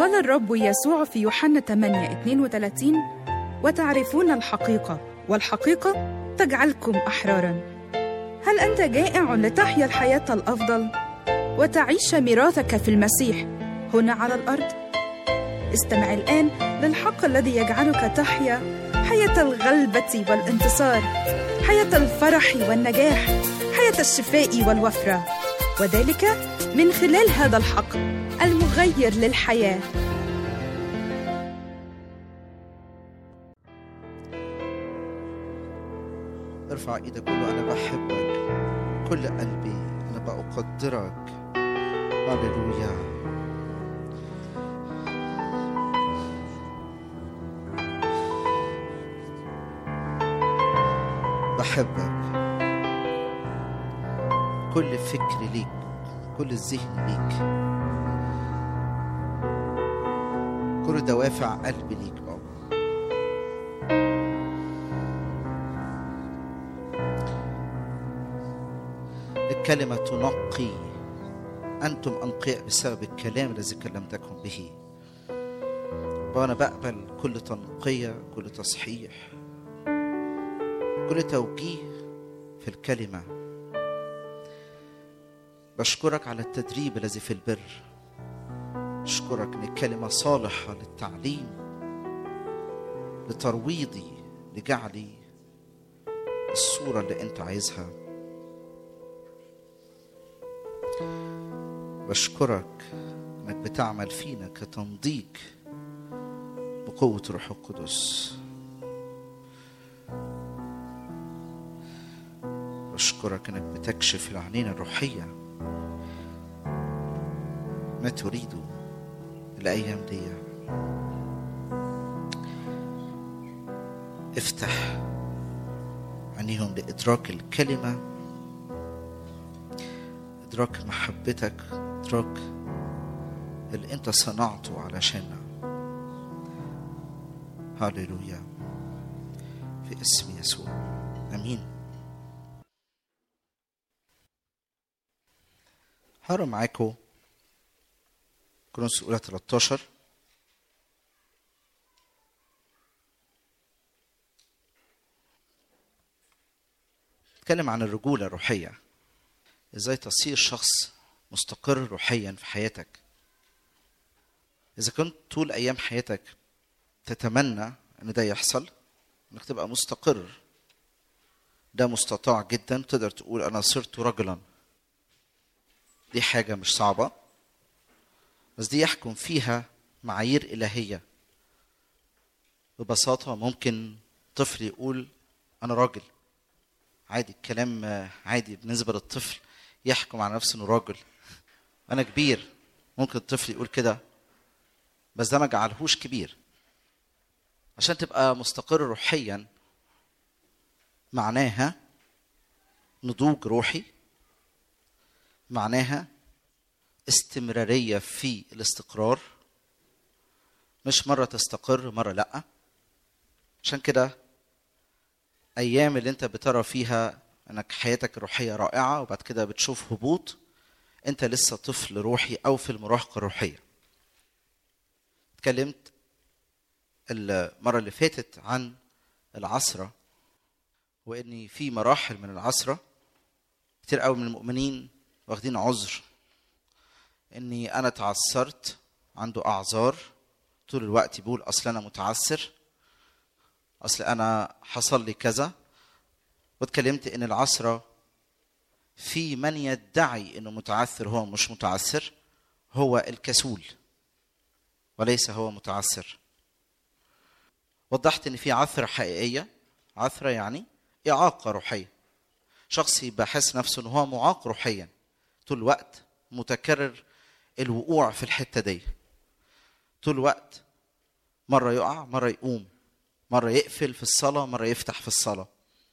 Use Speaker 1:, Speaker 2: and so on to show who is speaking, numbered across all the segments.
Speaker 1: قال الرب يسوع في يوحنا 8 32 وتعرفون الحقيقة والحقيقة تجعلكم أحرارا هل أنت جائع لتحيا الحياة الأفضل وتعيش ميراثك في المسيح هنا على الأرض؟ استمع الآن للحق الذي يجعلك تحيا حياة الغلبة والانتصار حياة الفرح والنجاح حياة الشفاء والوفرة وذلك من خلال هذا الحق المغير للحياه
Speaker 2: ارفع ايدك قول له انا بحبك كل قلبي انا بقدرك هللويا بحبك كل فكر ليك كل الذهن ليك كل دوافع قلبي ليك بابا الكلمة تنقي أنتم أنقياء بسبب الكلام الذي كلمتكم به وأنا بقبل كل تنقية كل تصحيح كل توجيه في الكلمة بشكرك على التدريب الذي في البر أشكرك إن الكلمة صالحة للتعليم لترويضي لجعلي الصورة اللي أنت عايزها بشكرك إنك بتعمل فينا كتنضيج بقوة روح القدس بشكرك إنك بتكشف العينين الروحية ما تريده الأيام دي افتح عينيهم لإدراك الكلمة إدراك محبتك إدراك اللي أنت صنعته علشاننا هاليلويا في اسم يسوع آمين هقرا معاكم كورنثوس الأولى 13 اتكلم عن الرجولة الروحية ازاي تصير شخص مستقر روحيا في حياتك اذا كنت طول ايام حياتك تتمنى ان ده يحصل انك تبقى مستقر ده مستطاع جدا تقدر تقول انا صرت رجلا دي حاجة مش صعبة بس دي يحكم فيها معايير إلهية ببساطة ممكن طفل يقول أنا راجل عادي الكلام عادي بالنسبة للطفل يحكم على نفسه إنه راجل أنا كبير ممكن الطفل يقول كده بس ده ما جعلهوش كبير عشان تبقى مستقر روحيا معناها نضوج روحي معناها استمرارية في الاستقرار مش مرة تستقر مرة لأ عشان كده أيام اللي أنت بترى فيها أنك حياتك الروحية رائعة وبعد كده بتشوف هبوط أنت لسه طفل روحي أو في المراهقة الروحية اتكلمت المرة اللي فاتت عن العصرة وإن في مراحل من العصرة كتير قوي من المؤمنين واخدين عذر اني انا تعثرت عنده اعذار طول الوقت بيقول اصل انا متعثر اصل انا حصل لي كذا واتكلمت ان العثره في من يدعي انه متعثر هو مش متعثر هو الكسول وليس هو متعثر وضحت ان في عثره حقيقيه عثره يعني اعاقه روحيه شخص يبقى حاسس نفسه ان هو معاق روحيا طول الوقت متكرر الوقوع في الحته دي طول الوقت مره يقع مره يقوم مره يقفل في الصلاه مره يفتح في الصلاه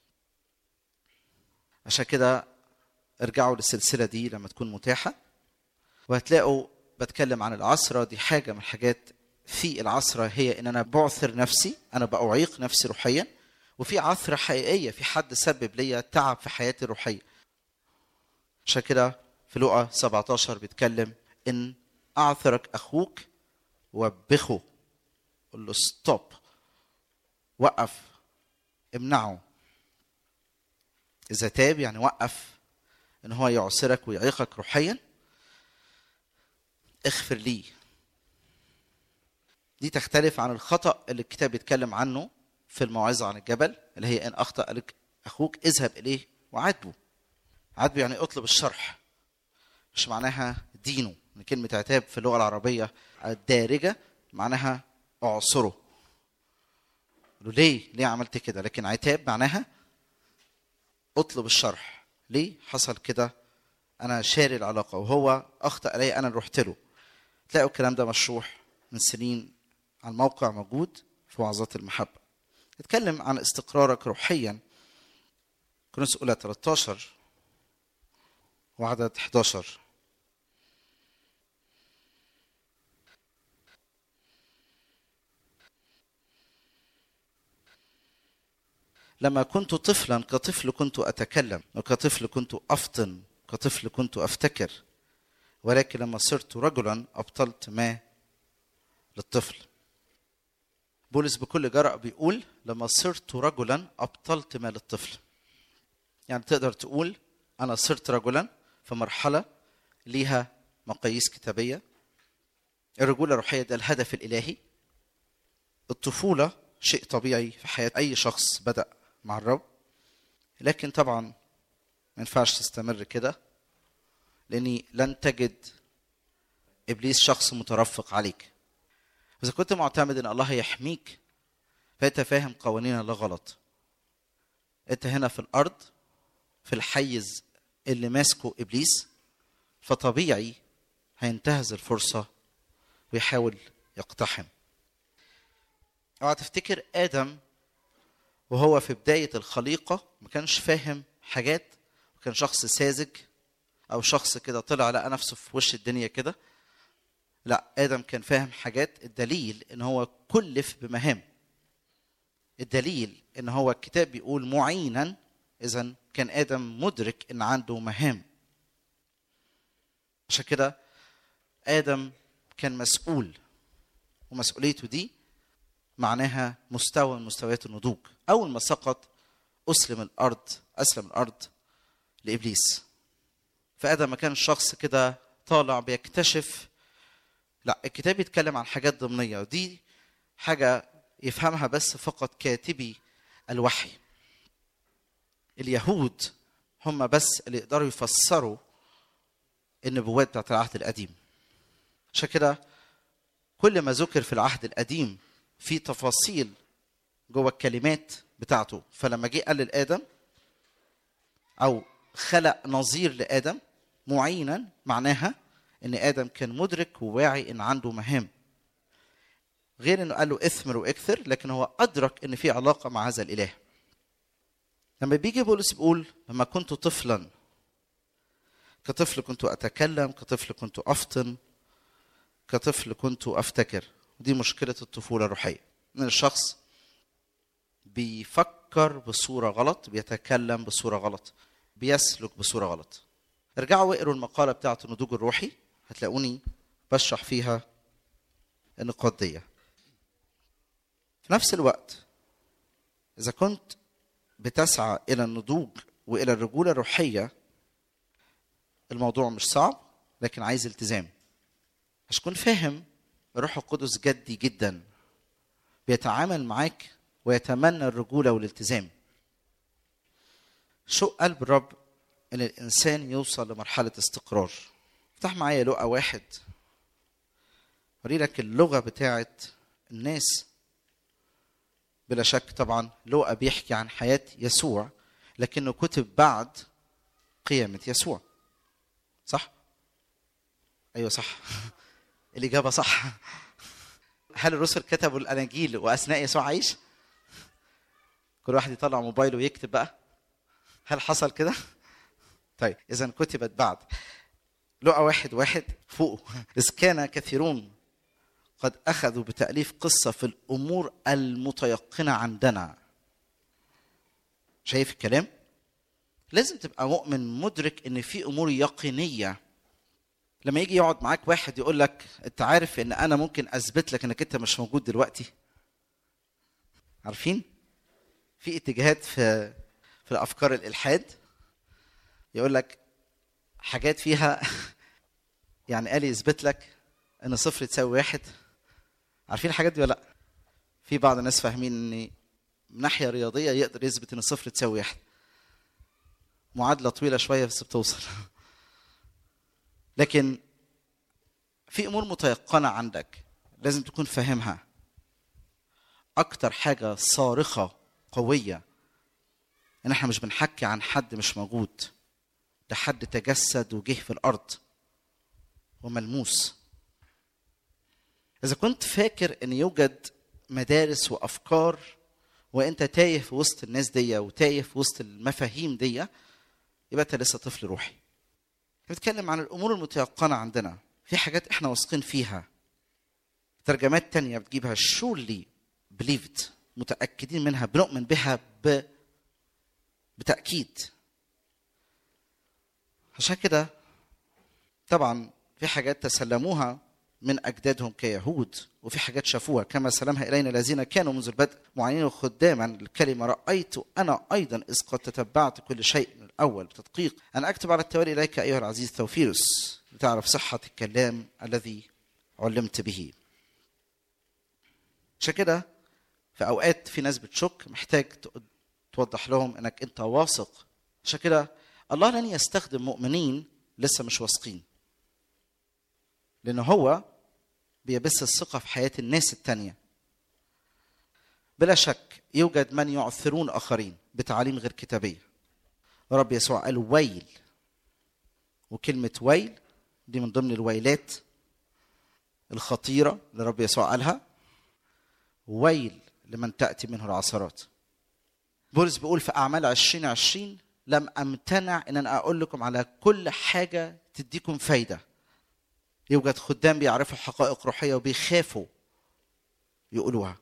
Speaker 2: عشان كده ارجعوا للسلسله دي لما تكون متاحه وهتلاقوا بتكلم عن العصرة دي حاجة من الحاجات في العصرة هي إن أنا بعثر نفسي أنا بأعيق نفسي روحيا وفي عثرة حقيقية في حد سبب ليا تعب في حياتي الروحية عشان كده في لقا 17 بيتكلم إن أعثرك أخوك وبخه قول له ستوب وقف امنعه اذا تاب يعني وقف ان هو يعسرك ويعيقك روحيا اغفر ليه دي تختلف عن الخطا اللي الكتاب بيتكلم عنه في الموعظه عن الجبل اللي هي ان اخطا لك اخوك اذهب اليه وعاتبه عاتبه يعني اطلب الشرح مش معناها دينه ان كلمه عتاب في اللغه العربيه الدارجه معناها اعصره له ليه ليه عملت كده لكن عتاب معناها اطلب الشرح ليه حصل كده انا شاري العلاقه وهو اخطا علي انا اللي رحت له تلاقوا الكلام ده مشروح من سنين على الموقع موجود في وعظات المحبه اتكلم عن استقرارك روحيا كورنثوس اولى 13 وعدد 11 لما كنت طفلا كطفل كنت اتكلم وكطفل كنت افطن كطفل كنت افتكر ولكن لما صرت رجلا ابطلت ما للطفل بولس بكل جرأة بيقول لما صرت رجلا ابطلت ما للطفل يعني تقدر تقول انا صرت رجلا في مرحله ليها مقاييس كتابيه الرجوله الروحيه ده الهدف الالهي الطفوله شيء طبيعي في حياه اي شخص بدا مع الرب لكن طبعا ما ينفعش تستمر كده لاني لن تجد ابليس شخص مترفق عليك اذا كنت معتمد ان الله يحميك فانت فاهم قوانين الله غلط انت هنا في الارض في الحيز اللي ماسكه ابليس فطبيعي هينتهز الفرصه ويحاول يقتحم اوعى تفتكر ادم وهو في بدايه الخليقه ما كانش فاهم حاجات وكان شخص ساذج او شخص كده طلع لقى نفسه في وش الدنيا كده لا ادم كان فاهم حاجات الدليل ان هو كلف بمهام الدليل ان هو الكتاب بيقول معينا اذا كان ادم مدرك ان عنده مهام عشان كده ادم كان مسؤول ومسؤوليته دي معناها مستوى من مستويات النضوج اول ما سقط اسلم الارض اسلم الارض لابليس فادم ما كان شخص كده طالع بيكتشف لا الكتاب يتكلم عن حاجات ضمنيه ودي حاجه يفهمها بس فقط كاتبي الوحي اليهود هم بس اللي يقدروا يفسروا النبوات بتاعت العهد القديم عشان كده كل ما ذكر في العهد القديم في تفاصيل جوه الكلمات بتاعته فلما جه قال لادم او خلق نظير لادم معينا معناها ان ادم كان مدرك وواعي ان عنده مهام غير انه قال له اثمر واكثر لكن هو ادرك ان في علاقه مع هذا الاله لما بيجي بولس بيقول لما كنت طفلا كطفل كنت اتكلم كطفل كنت افطن كطفل كنت افتكر دي مشكله الطفوله الروحيه ان الشخص بيفكر بصوره غلط بيتكلم بصوره غلط بيسلك بصوره غلط ارجعوا واقروا المقاله بتاعه النضوج الروحي هتلاقوني بشرح فيها النقاط دي في نفس الوقت اذا كنت بتسعى الى النضوج والى الرجوله الروحيه الموضوع مش صعب لكن عايز التزام عشان تكون فاهم الروح القدس جدي جدا بيتعامل معاك ويتمنى الرجوله والالتزام شو قلب الرب ان الانسان يوصل لمرحله استقرار افتح معايا لقا واحد وري لك اللغه بتاعت الناس بلا شك طبعا لوقا بيحكي عن حياة يسوع لكنه كتب بعد قيامة يسوع صح؟ أيوة صح الإجابة صح هل الرسل كتبوا الأناجيل وأثناء يسوع عايش؟ كل واحد يطلع موبايله ويكتب بقى هل حصل كده؟ طيب إذا كتبت بعد لقى واحد واحد فوقه إذ كان كثيرون قد أخذوا بتأليف قصة في الأمور المتيقنة عندنا شايف الكلام؟ لازم تبقى مؤمن مدرك إن في أمور يقينية لما يجي يقعد معاك واحد يقول لك انت عارف ان انا ممكن اثبت لك انك انت مش موجود دلوقتي عارفين في اتجاهات في في الافكار الالحاد يقول لك حاجات فيها يعني قال يثبت لك ان صفر تساوي واحد عارفين الحاجات دي ولا لا في بعض الناس فاهمين ان من ناحيه رياضيه يقدر يثبت ان صفر تساوي واحد معادله طويله شويه بس بتوصل لكن في امور متيقنه عندك لازم تكون فاهمها اكتر حاجه صارخه قويه ان احنا مش بنحكي عن حد مش موجود ده حد تجسد وجه في الارض وملموس اذا كنت فاكر ان يوجد مدارس وافكار وانت تايه في وسط الناس دي وتايه في وسط المفاهيم دي يبقى انت لسه طفل روحي بنتكلم عن الامور المتيقنه عندنا في حاجات احنا واثقين فيها ترجمات تانية بتجيبها surely believed متأكدين منها بنؤمن بها ب... بتأكيد عشان كده طبعا في حاجات تسلموها من أجدادهم كيهود وفي حاجات شافوها كما سلمها إلينا الذين كانوا منذ البدء معينين خداما للكلمة رأيت أنا أيضا إذ قد تتبعت كل شيء من الأول بتدقيق أن أكتب على التوالي إليك أيها العزيز ثوفيروس لتعرف صحة الكلام الذي علمت به عشان كده في اوقات في ناس بتشك محتاج توضح لهم انك انت واثق عشان كده الله لن يستخدم مؤمنين لسه مش واثقين لان هو بيبث الثقه في حياه الناس التانيه بلا شك يوجد من يعثرون اخرين بتعاليم غير كتابيه رب يسوع قال ويل وكلمه ويل دي من ضمن الويلات الخطيره اللي رب يسوع قالها ويل لمن تأتي منه العثرات بولس بيقول في أعمال عشرين عشرين لم أمتنع إن أنا أقول لكم على كل حاجة تديكم فايدة يوجد خدام بيعرفوا حقائق روحية وبيخافوا يقولوها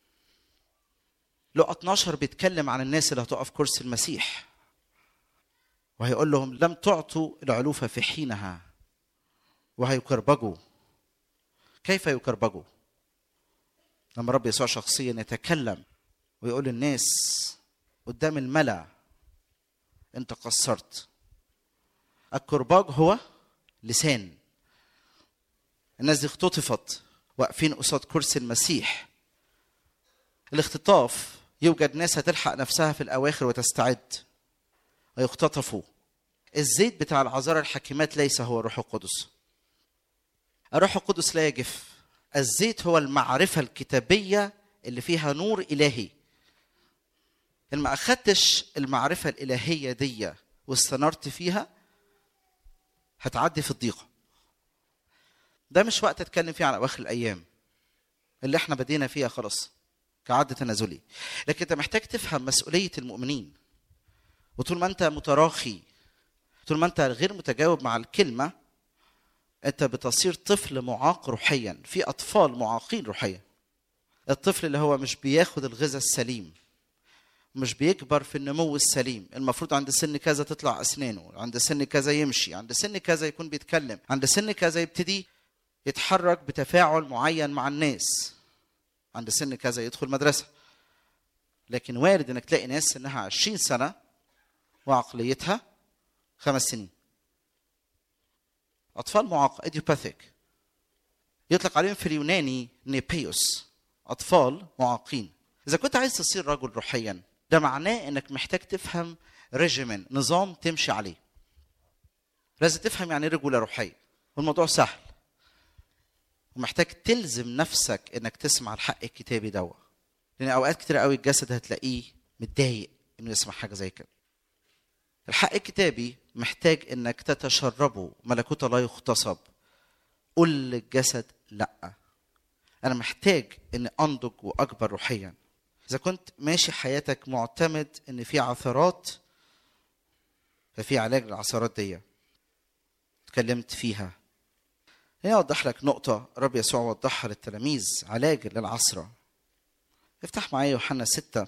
Speaker 2: لقى 12 بيتكلم عن الناس اللي هتقف كرسي المسيح وهيقول لهم لم تعطوا العلوفة في حينها وهيكربجوا كيف يكربجوا لما رب يسوع شخصيا يتكلم ويقول للناس قدام الملا انت قصرت الكرباج هو لسان الناس دي اختطفت واقفين قصاد كرسي المسيح الاختطاف يوجد ناس هتلحق نفسها في الاواخر وتستعد ويختطفوا الزيت بتاع العذارى الحكيمات ليس هو الروح القدس الروح القدس لا يجف الزيت هو المعرفة الكتابية اللي فيها نور إلهي إن ما أخدتش المعرفة الإلهية دي واستنرت فيها هتعدي في الضيقة ده مش وقت أتكلم فيه على أواخر الأيام اللي احنا بدينا فيها خلاص كعادة تنازلي لكن أنت محتاج تفهم مسؤولية المؤمنين وطول ما أنت متراخي طول ما أنت غير متجاوب مع الكلمة انت بتصير طفل معاق روحيا في اطفال معاقين روحيا الطفل اللي هو مش بياخد الغذاء السليم مش بيكبر في النمو السليم المفروض عند سن كذا تطلع اسنانه عند سن كذا يمشي عند سن كذا يكون بيتكلم عند سن كذا يبتدي يتحرك بتفاعل معين مع الناس عند سن كذا يدخل مدرسة لكن وارد انك تلاقي ناس سنها 20 سنة وعقليتها خمس سنين أطفال معاق إديوباثيك يطلق عليهم في اليوناني نيبيوس أطفال معاقين إذا كنت عايز تصير رجل روحيا ده معناه إنك محتاج تفهم ريجيمن نظام تمشي عليه لازم تفهم يعني ايه رجولة روحية والموضوع سهل ومحتاج تلزم نفسك انك تسمع الحق الكتابي دوا لان اوقات كتير قوي الجسد هتلاقيه متضايق انه يسمع حاجه زي كده الحق الكتابي محتاج انك تتشربه ملكوت لا يغتصب قل للجسد لا انا محتاج اني انضج واكبر روحيا اذا كنت ماشي حياتك معتمد ان في عثرات ففي علاج للعثرات دي اتكلمت فيها هنا اوضح لك نقطة رب يسوع وضحها للتلاميذ علاج للعثرة افتح معايا يوحنا ستة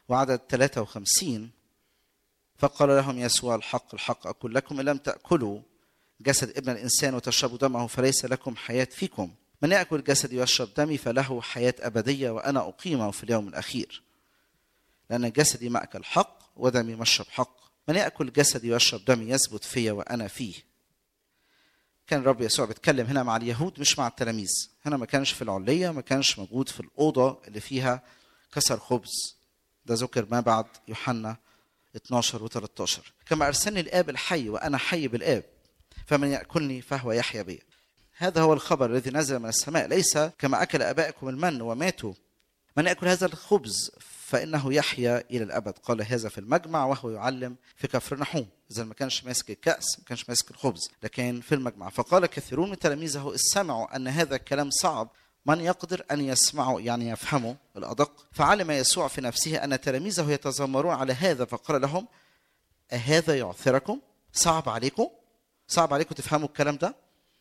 Speaker 2: وعدد 53 فقال لهم يسوع الحق الحق أقول لكم إن لم تأكلوا جسد ابن الإنسان وتشربوا دمه فليس لكم حياة فيكم من يأكل جسدي ويشرب دمي فله حياة أبدية وأنا أقيمه في اليوم الأخير لأن جسدي مأكل حق ودمي مشرب حق من يأكل جسدي ويشرب دمي يثبت فيا وأنا فيه كان الرب يسوع بيتكلم هنا مع اليهود مش مع التلاميذ هنا ما كانش في العلية ما كانش موجود في الأوضة اللي فيها كسر خبز ده ذكر ما بعد يوحنا 12 و 13 كما أرسلني الآب الحي وأنا حي بالآب فمن يأكلني فهو يحيا بي هذا هو الخبر الذي نزل من السماء ليس كما أكل آبائكم المن وماتوا من يأكل هذا الخبز فإنه يحيا إلى الأبد قال هذا في المجمع وهو يعلم في كفر نحوم إذا ما كانش ماسك الكأس ما كانش ماسك الخبز لكن في المجمع فقال كثيرون من تلاميذه إذ سمعوا أن هذا الكلام صعب من يقدر أن يسمعه يعني يفهمه الأدق فعلم يسوع في نفسه أن تلاميذه يتذمرون على هذا فقال لهم أهذا يعثركم صعب عليكم صعب عليكم تفهموا الكلام ده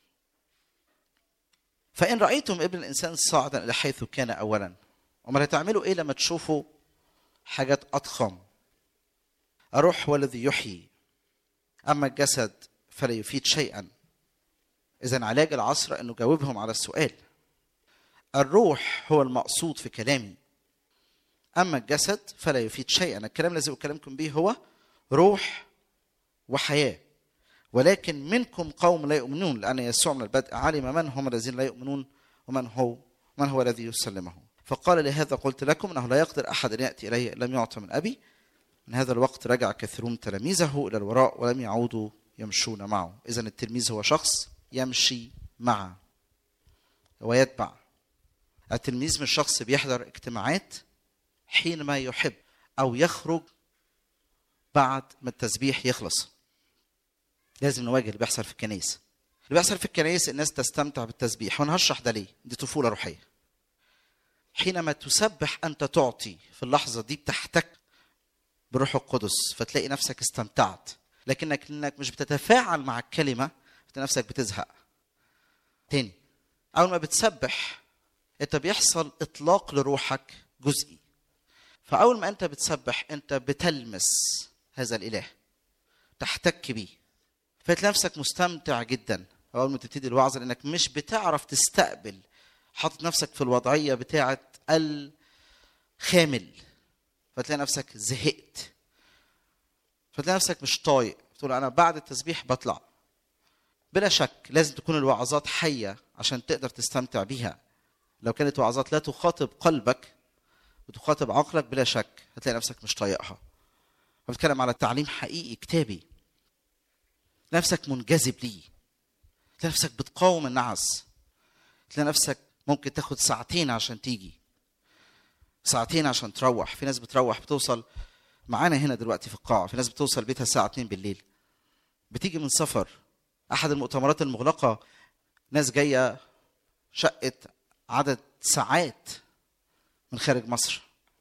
Speaker 2: فإن رأيتم ابن الإنسان صاعدا إلى حيث كان أولا أمال هتعملوا إيه لما تشوفوا حاجات أضخم الروح هو الذي يحيي أما الجسد فلا يفيد شيئا إذا علاج العصر أنه جاوبهم على السؤال الروح هو المقصود في كلامي أما الجسد فلا يفيد شيئا الكلام الذي أكلمكم به هو روح وحياة ولكن منكم قوم لا يؤمنون لأن يسوع من البدء علم من هم الذين لا يؤمنون ومن هو من هو الذي يسلمه فقال لهذا قلت لكم انه لا يقدر احد ان ياتي الي لم يعطى من ابي من هذا الوقت رجع كثيرون من تلاميذه الى الوراء ولم يعودوا يمشون معه اذا التلميذ هو شخص يمشي معه ويتبع التلميذ مش شخص بيحضر اجتماعات حينما يحب او يخرج بعد ما التسبيح يخلص لازم نواجه اللي بيحصل في الكنائس اللي بيحصل في الكنائس الناس تستمتع بالتسبيح وانا هشرح ده ليه دي طفوله روحيه حينما تسبح انت تعطي في اللحظه دي بتحتك بالروح القدس فتلاقي نفسك استمتعت لكنك انك مش بتتفاعل مع الكلمه انت نفسك بتزهق تاني اول ما بتسبح انت بيحصل اطلاق لروحك جزئي فاول ما انت بتسبح انت بتلمس هذا الاله تحتك بيه فتلاقي نفسك مستمتع جدا اول ما تبتدي الوعظه لانك مش بتعرف تستقبل حاطط نفسك في الوضعيه بتاعه الخامل فتلاقي نفسك زهقت فتلاقي نفسك مش طايق تقول انا بعد التسبيح بطلع بلا شك لازم تكون الوعظات حيه عشان تقدر تستمتع بيها لو كانت وعظات لا تخاطب قلبك وتخاطب عقلك بلا شك هتلاقي نفسك مش طايقها بتكلم على تعليم حقيقي كتابي نفسك منجذب ليه تلاقي نفسك بتقاوم النعس تلاقي نفسك ممكن تاخد ساعتين عشان تيجي ساعتين عشان تروح في ناس بتروح بتوصل معانا هنا دلوقتي في القاعة في ناس بتوصل بيتها الساعة 2 بالليل بتيجي من سفر أحد المؤتمرات المغلقة ناس جاية شقة عدد ساعات من خارج مصر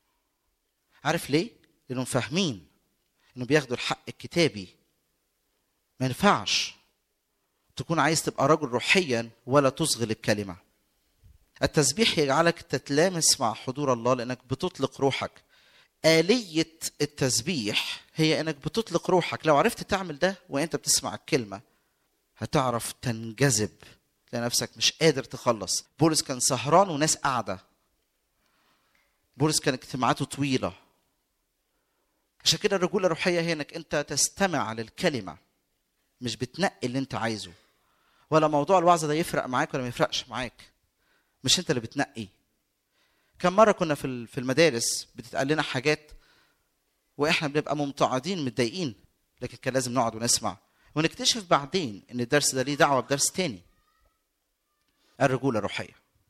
Speaker 2: عارف ليه؟ لأنهم فاهمين إنه بياخدوا الحق الكتابي ما ينفعش تكون عايز تبقى رجل روحيا ولا تصغي للكلمه التسبيح يجعلك تتلامس مع حضور الله لانك بتطلق روحك آلية التسبيح هي انك بتطلق روحك لو عرفت تعمل ده وانت بتسمع الكلمة هتعرف تنجذب تلاقي نفسك مش قادر تخلص بولس كان سهران وناس قاعدة بولس كان اجتماعاته طويلة عشان كده الرجولة الروحية هي انك انت تستمع للكلمة مش بتنقي اللي انت عايزه ولا موضوع الوعظ ده يفرق معاك ولا ما يفرقش معاك مش انت اللي بتنقي كم مره كنا في في المدارس بتتقال لنا حاجات واحنا بنبقى ممتعضين متضايقين لكن كان لازم نقعد ونسمع ونكتشف بعدين ان الدرس ده ليه دعوه بدرس تاني الرجوله الروحيه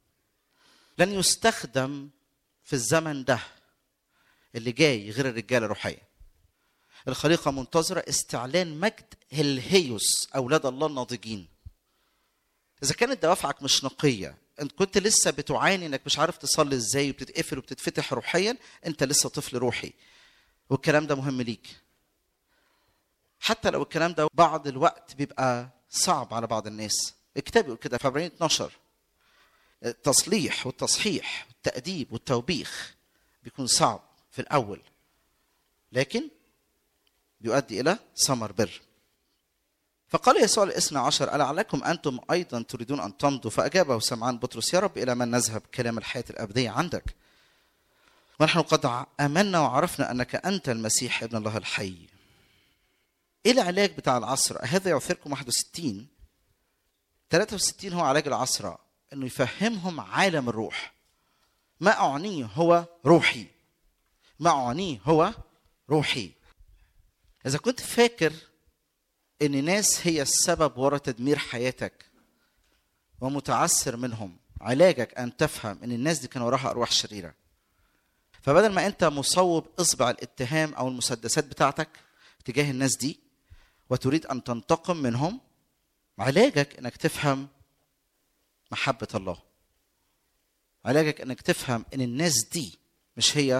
Speaker 2: لن يستخدم في الزمن ده اللي جاي غير الرجاله الروحيه الخليقه منتظره استعلان مجد هلهيوس اولاد الله الناضجين اذا كانت دوافعك مش نقيه انت كنت لسه بتعاني انك مش عارف تصلي ازاي وبتتقفل وبتتفتح روحيا انت لسه طفل روحي والكلام ده مهم ليك حتى لو الكلام ده بعض الوقت بيبقى صعب على بعض الناس الكتاب يقول كده في عبرانيين 12 التصليح والتصحيح والتأديب والتوبيخ بيكون صعب في الأول لكن بيؤدي الى ثمر بر فقال يسوع الاثنى عشر ألعلكم أنتم أيضا تريدون أن تمضوا فأجابه سمعان بطرس يا رب إلى من نذهب كلام الحياة الأبدية عندك ونحن قد آمنا وعرفنا أنك أنت المسيح ابن الله الحي إيه العلاج بتاع العصر هذا يعثركم 61 63 هو علاج العصر أنه يفهمهم عالم الروح ما أعنيه هو روحي ما أعنيه هو روحي إذا كنت فاكر ان ناس هي السبب وراء تدمير حياتك ومتعثر منهم علاجك ان تفهم ان الناس دي كان وراها ارواح شريره فبدل ما انت مصوب اصبع الاتهام او المسدسات بتاعتك تجاه الناس دي وتريد ان تنتقم منهم علاجك انك تفهم محبه الله علاجك انك تفهم ان الناس دي مش هي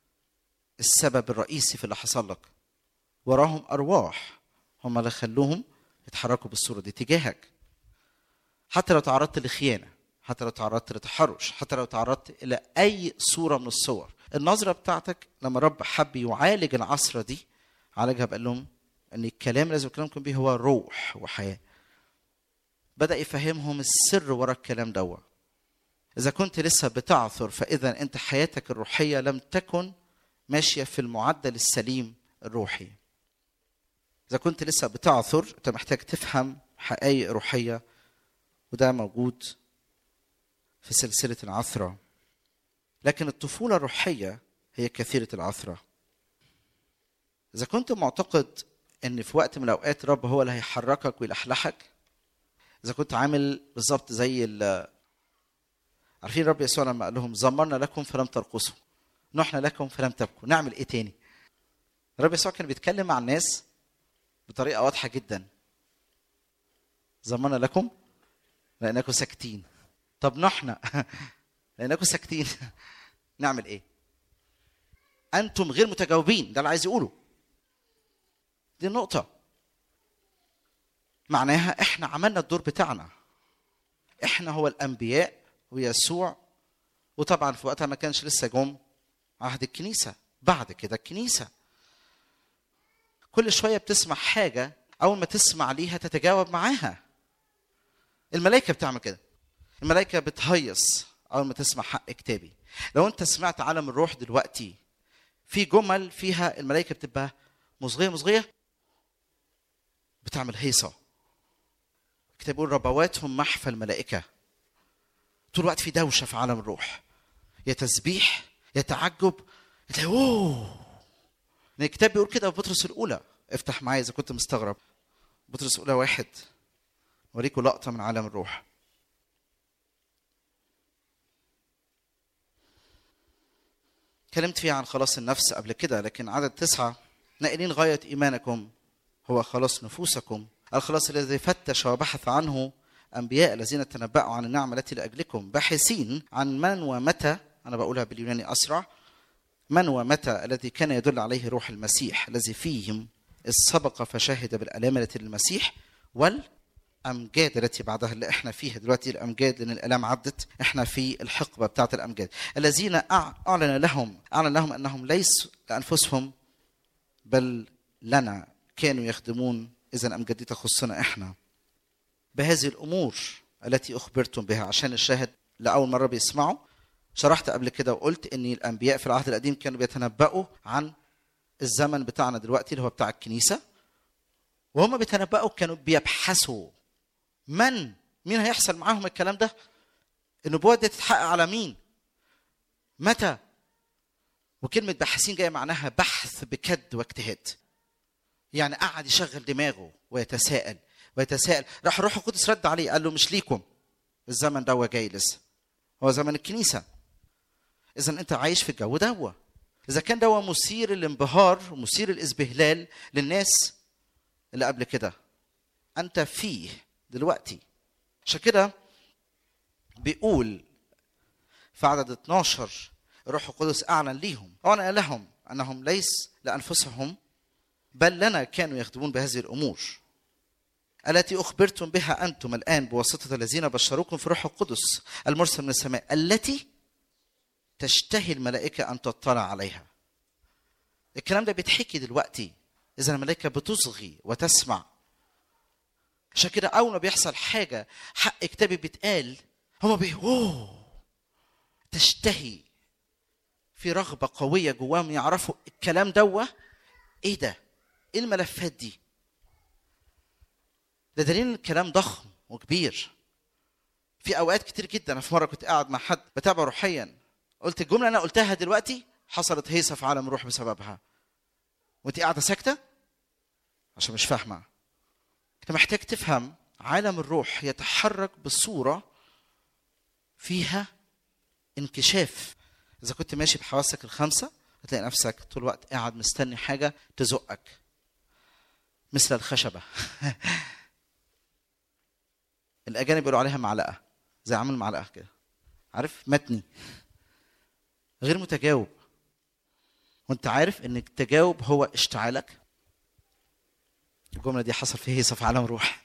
Speaker 2: السبب الرئيسي في اللي حصل لك وراهم ارواح هم اللي خلوهم يتحركوا بالصوره دي تجاهك حتى لو تعرضت لخيانه حتى لو تعرضت لتحرش حتى لو تعرضت الى اي صوره من الصور النظره بتاعتك لما رب حب يعالج العصره دي عالجها بقال لهم ان الكلام اللي لازم اكلمكم بيه هو روح وحياه بدا يفهمهم السر ورا الكلام دوت اذا كنت لسه بتعثر فاذا انت حياتك الروحيه لم تكن ماشيه في المعدل السليم الروحي إذا كنت لسه بتعثر أنت محتاج تفهم حقائق روحية وده موجود في سلسلة العثرة لكن الطفولة الروحية هي كثيرة العثرة إذا كنت معتقد إن في وقت من الأوقات رب هو اللي هيحركك ويلحلحك إذا كنت عامل بالظبط زي ال عارفين رب يسوع لما قال لهم زمرنا لكم فلم ترقصوا نحن لكم فلم تبكوا نعمل إيه تاني؟ رب يسوع كان بيتكلم مع الناس بطريقه واضحه جدا زمنا لكم لانكم ساكتين طب نحن لانكم ساكتين نعمل ايه انتم غير متجاوبين ده اللي عايز يقوله دي النقطه معناها احنا عملنا الدور بتاعنا احنا هو الانبياء ويسوع وطبعا في وقتها ما كانش لسه جم عهد الكنيسه بعد كده الكنيسه كل شوية بتسمع حاجة أول ما تسمع ليها تتجاوب معاها الملائكة بتعمل كده الملائكة بتهيص أول ما تسمع حق كتابي لو أنت سمعت عالم الروح دلوقتي في جمل فيها الملائكة بتبقى مصغية مصغية بتعمل هيصة الكتاب بيقول ربواتهم محفى الملائكة طول الوقت في دوشة في عالم الروح يا تسبيح يا تعجب تلاقي اوه الكتاب بيقول كده في بطرس الاولى افتح معايا اذا كنت مستغرب بطرس الاولى واحد اوريكم لقطه من عالم الروح اتكلمت فيها عن خلاص النفس قبل كده لكن عدد تسعة نائلين غاية إيمانكم هو خلاص نفوسكم الخلاص الذي فتش وبحث عنه أنبياء الذين تنبأوا عن النعمة التي لأجلكم باحثين عن من ومتى أنا بقولها باليوناني أسرع من ومتى الذي كان يدل عليه روح المسيح الذي فيهم إذ سبق فشهد بالآلام التي للمسيح والأمجاد التي بعدها اللي احنا فيها دلوقتي الأمجاد لأن الآلام عدت احنا في الحقبة بتاعة الأمجاد الذين أعلن لهم أعلن لهم أنهم ليس لأنفسهم بل لنا كانوا يخدمون إذا الأمجاد دي تخصنا احنا بهذه الأمور التي أخبرتم بها عشان الشاهد لأول مرة بيسمعوا شرحت قبل كده وقلت ان الانبياء في العهد القديم كانوا بيتنبأوا عن الزمن بتاعنا دلوقتي اللي هو بتاع الكنيسه وهم بيتنبأوا كانوا بيبحثوا من مين هيحصل معاهم الكلام ده النبوة دي تتحقق على مين متى وكلمة باحثين جاية معناها بحث بكد واجتهاد يعني قعد يشغل دماغه ويتساءل ويتساءل راح الروح القدس رد عليه قال له مش ليكم الزمن ده جاي لسه هو زمن الكنيسة إذا أنت عايش في الجو دوا إذا كان دوا مثير الانبهار ومثير الإذبهلال للناس اللي قبل كده أنت فيه دلوقتي عشان كده بيقول في عدد 12 الروح القدس أعلن ليهم أعلن لهم أنهم ليس لأنفسهم بل لنا كانوا يخدمون بهذه الأمور التي أخبرتم بها أنتم الآن بواسطة الذين بشروكم في روح القدس المرسل من السماء التي تشتهي الملائكة أن تطلع عليها الكلام ده بيتحكي دلوقتي اذا الملائكه بتصغي وتسمع عشان كده اول ما بيحصل حاجه حق كتابي بيتقال هما بي اوه تشتهي في رغبه قويه جواهم يعرفوا الكلام دوه ايه ده ايه الملفات دي ده دليل ان الكلام ضخم وكبير في اوقات كتير جدا انا في مره كنت قاعد مع حد بتابعه روحيا قلت الجمله اللي انا قلتها دلوقتي حصلت هيصه في عالم الروح بسببها وانت قاعده ساكته عشان مش فاهمه انت محتاج تفهم عالم الروح يتحرك بصوره فيها انكشاف اذا كنت ماشي بحواسك الخمسه هتلاقي نفسك طول الوقت قاعد مستني حاجه تزقك مثل الخشبه الاجانب بيقولوا عليها معلقه زي عامل معلقه كده عارف متني غير متجاوب وانت عارف ان التجاوب هو اشتعالك الجمله دي حصل فيها هيصه في عالم روح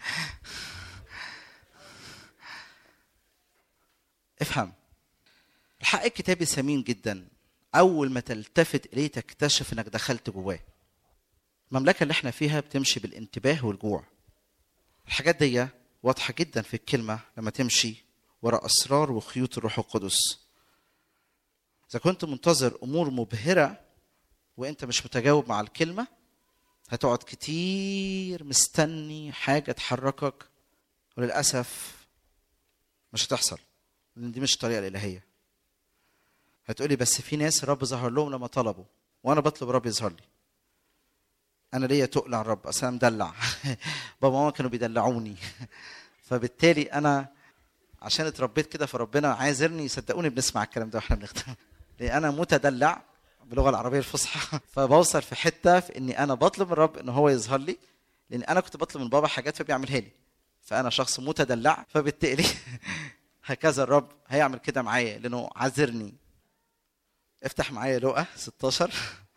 Speaker 2: افهم الحق الكتابي ثمين جدا اول ما تلتفت اليه تكتشف انك دخلت جواه المملكه اللي احنا فيها بتمشي بالانتباه والجوع الحاجات دي واضحه جدا في الكلمه لما تمشي وراء اسرار وخيوط الروح القدس اذا كنت منتظر امور مبهره وانت مش متجاوب مع الكلمه هتقعد كتير مستني حاجه تحركك وللاسف مش هتحصل لان دي مش الطريقه الالهيه هتقولي بس في ناس الرب ظهر لهم لما طلبوا وانا بطلب الرب يظهر لي انا ليا تقل على الرب اصل انا مدلع بابا وماما كانوا بيدلعوني فبالتالي انا عشان اتربيت كده فربنا عاذرني صدقوني بنسمع الكلام ده واحنا بنختم لان انا متدلع باللغه العربيه الفصحى فبوصل في حته في اني انا بطلب من الرب ان هو يظهر لي لان انا كنت بطلب من بابا حاجات فبيعملها لي فانا شخص متدلع فبالتالي هكذا الرب هيعمل كده معايا لانه عذرني افتح معايا لقا 16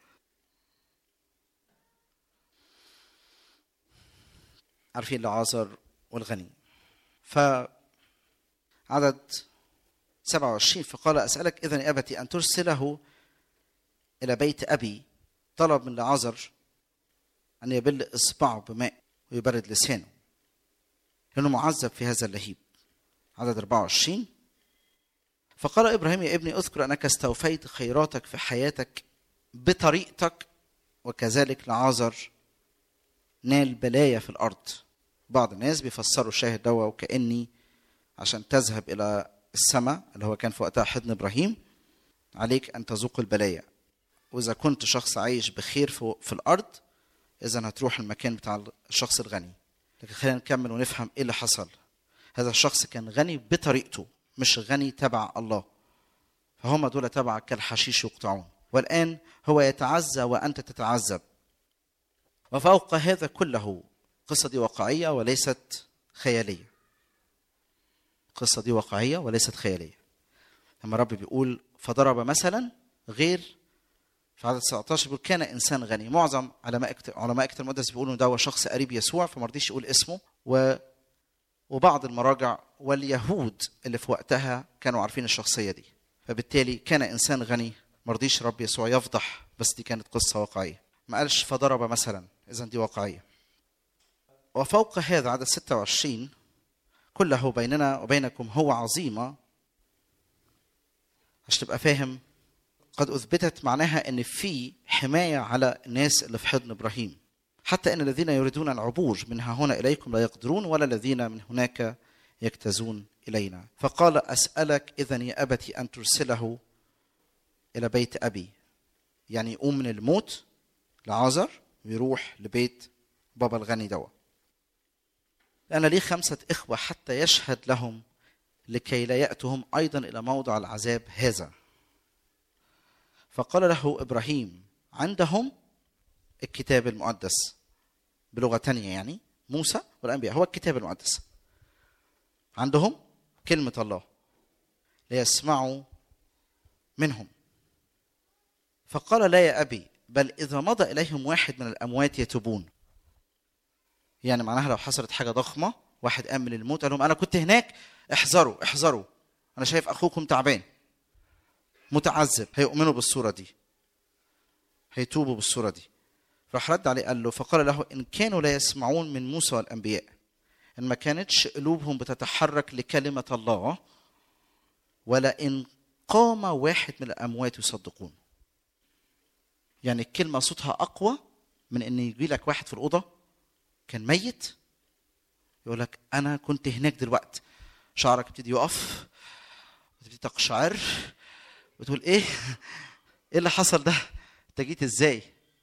Speaker 2: عارفين لعازر والغني ف عدد 27 فقال أسألك إذن يا أبتي أن ترسله إلى بيت أبي طلب من لعازر أن يبل إصبعه بماء ويبرد لسانه لأنه معذب في هذا اللهيب عدد 24 فقال إبراهيم يا ابني أذكر أنك استوفيت خيراتك في حياتك بطريقتك وكذلك لعازر نال بلايا في الأرض بعض الناس بيفسروا الشاهد دوا وكأني عشان تذهب إلى السماء اللي هو كان في وقتها حضن إبراهيم عليك أن تذوق البلايا وإذا كنت شخص عايش بخير في, في الأرض إذا هتروح المكان بتاع الشخص الغني لكن خلينا نكمل ونفهم إيه اللي حصل هذا الشخص كان غني بطريقته مش غني تبع الله فهم دول تبع كالحشيش يقطعون والآن هو يتعزى وأنت تتعذب وفوق هذا كله القصة دي واقعية وليست خيالية القصة دي واقعية وليست خيالية لما الرب بيقول فضرب مثلا غير في عدد 19 بيقول كان انسان غني معظم علماء علماء كتاب المقدس بيقولوا ان ده هو شخص قريب يسوع فما رضيش يقول اسمه و وبعض المراجع واليهود اللي في وقتها كانوا عارفين الشخصيه دي فبالتالي كان انسان غني ما رضيش رب يسوع يفضح بس دي كانت قصه واقعيه ما قالش فضرب مثلا اذا دي واقعيه وفوق هذا عدد 26 كله بيننا وبينكم هو عظيمه عشان تبقى فاهم قد اثبتت معناها ان في حمايه على الناس اللي في حضن ابراهيم حتى ان الذين يريدون العبور من ها هنا اليكم لا يقدرون ولا الذين من هناك يجتازون الينا فقال اسالك اذا يا ابتي ان ترسله الى بيت ابي يعني يقوم من الموت لعازر ويروح لبيت بابا الغني دوا لأن لي خمسة إخوة حتى يشهد لهم لكي لا يأتوا هم أيضا إلى موضع العذاب هذا فقال له إبراهيم عندهم الكتاب المقدس بلغة تانية يعني موسى والأنبياء هو الكتاب المقدس عندهم كلمة الله ليسمعوا منهم فقال لا يا أبي بل إذا مضى إليهم واحد من الأموات يتوبون يعني معناها لو حصلت حاجة ضخمة واحد قام من الموت قال لهم أنا كنت هناك احذروا احذروا أنا شايف أخوكم تعبان متعذب هيؤمنوا بالصورة دي هيتوبوا بالصوره دي راح رد عليه قال له فقال له ان كانوا لا يسمعون من موسى والانبياء ان ما كانتش قلوبهم بتتحرك لكلمه الله ولا ان قام واحد من الاموات يصدقون يعني الكلمه صوتها اقوى من ان يجي لك واحد في الاوضه كان ميت يقول لك انا كنت هناك دلوقتي شعرك يبتدي يقف وتبتدي تقشعر وتقول ايه ايه اللي حصل ده انت جيت ازاي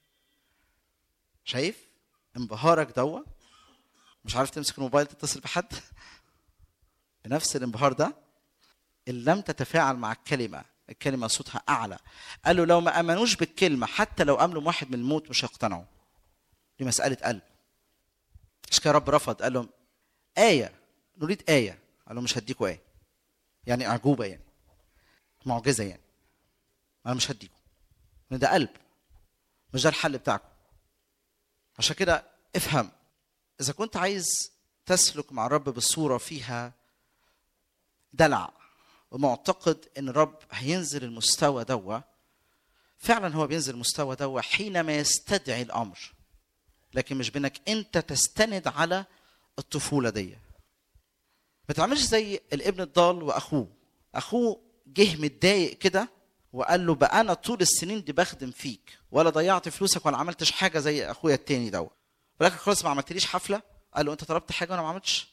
Speaker 2: شايف انبهارك دوا مش عارف تمسك الموبايل تتصل بحد بنفس الانبهار ده ان لم تتفاعل مع الكلمه الكلمه صوتها اعلى قال له لو ما امنوش بالكلمه حتى لو امنوا واحد من الموت مش هيقتنعوا دي مساله قلب مش كده رب رفض قال لهم ايه نريد ايه قال لهم مش هديكوا ايه يعني اعجوبه يعني معجزه يعني انا مش هديكوا لان ده قلب مش ده الحل بتاعكم عشان كده افهم اذا كنت عايز تسلك مع الرب بصوره فيها دلع ومعتقد ان الرب هينزل المستوى دوا فعلا هو بينزل المستوى دوا حينما يستدعي الامر لكن مش بانك انت تستند على الطفوله دي ما تعملش زي الابن الضال واخوه اخوه جه متضايق كده وقال له بقى انا طول السنين دي بخدم فيك ولا ضيعت فلوسك ولا عملتش حاجه زي اخويا التاني دوت ولكن خلاص ما عملتليش حفله قال له انت طلبت حاجه وانا ما عملتش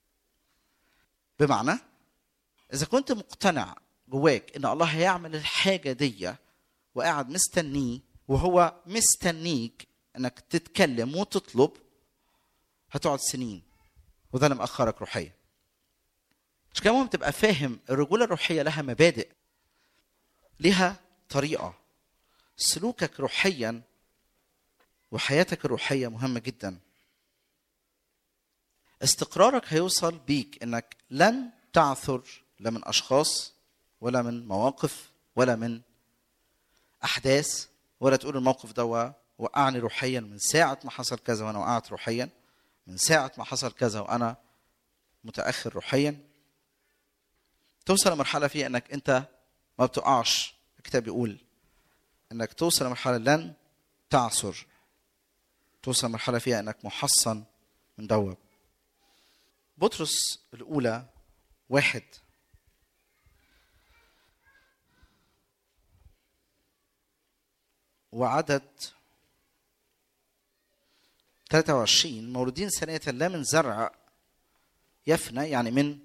Speaker 2: بمعنى اذا كنت مقتنع جواك ان الله هيعمل الحاجه دي وقاعد مستنيه وهو مستنيك انك تتكلم وتطلب هتقعد سنين وده اللي مأخرك روحيا مش كده مهم تبقى فاهم الرجوله الروحيه لها مبادئ لها طريقه سلوكك روحيا وحياتك الروحيه مهمه جدا استقرارك هيوصل بيك انك لن تعثر لا من اشخاص ولا من مواقف ولا من احداث ولا تقول الموقف ده وقعني روحيا من ساعه ما حصل كذا وانا وقعت روحيا من ساعه ما حصل كذا وانا متاخر روحيا توصل لمرحله فيها انك انت ما بتقعش الكتاب بيقول انك توصل لمرحله لن تعثر توصل لمرحله فيها انك محصن من دوب بطرس الاولى واحد وعدد 23 مولودين ثانية لا من زرع يفنى يعني من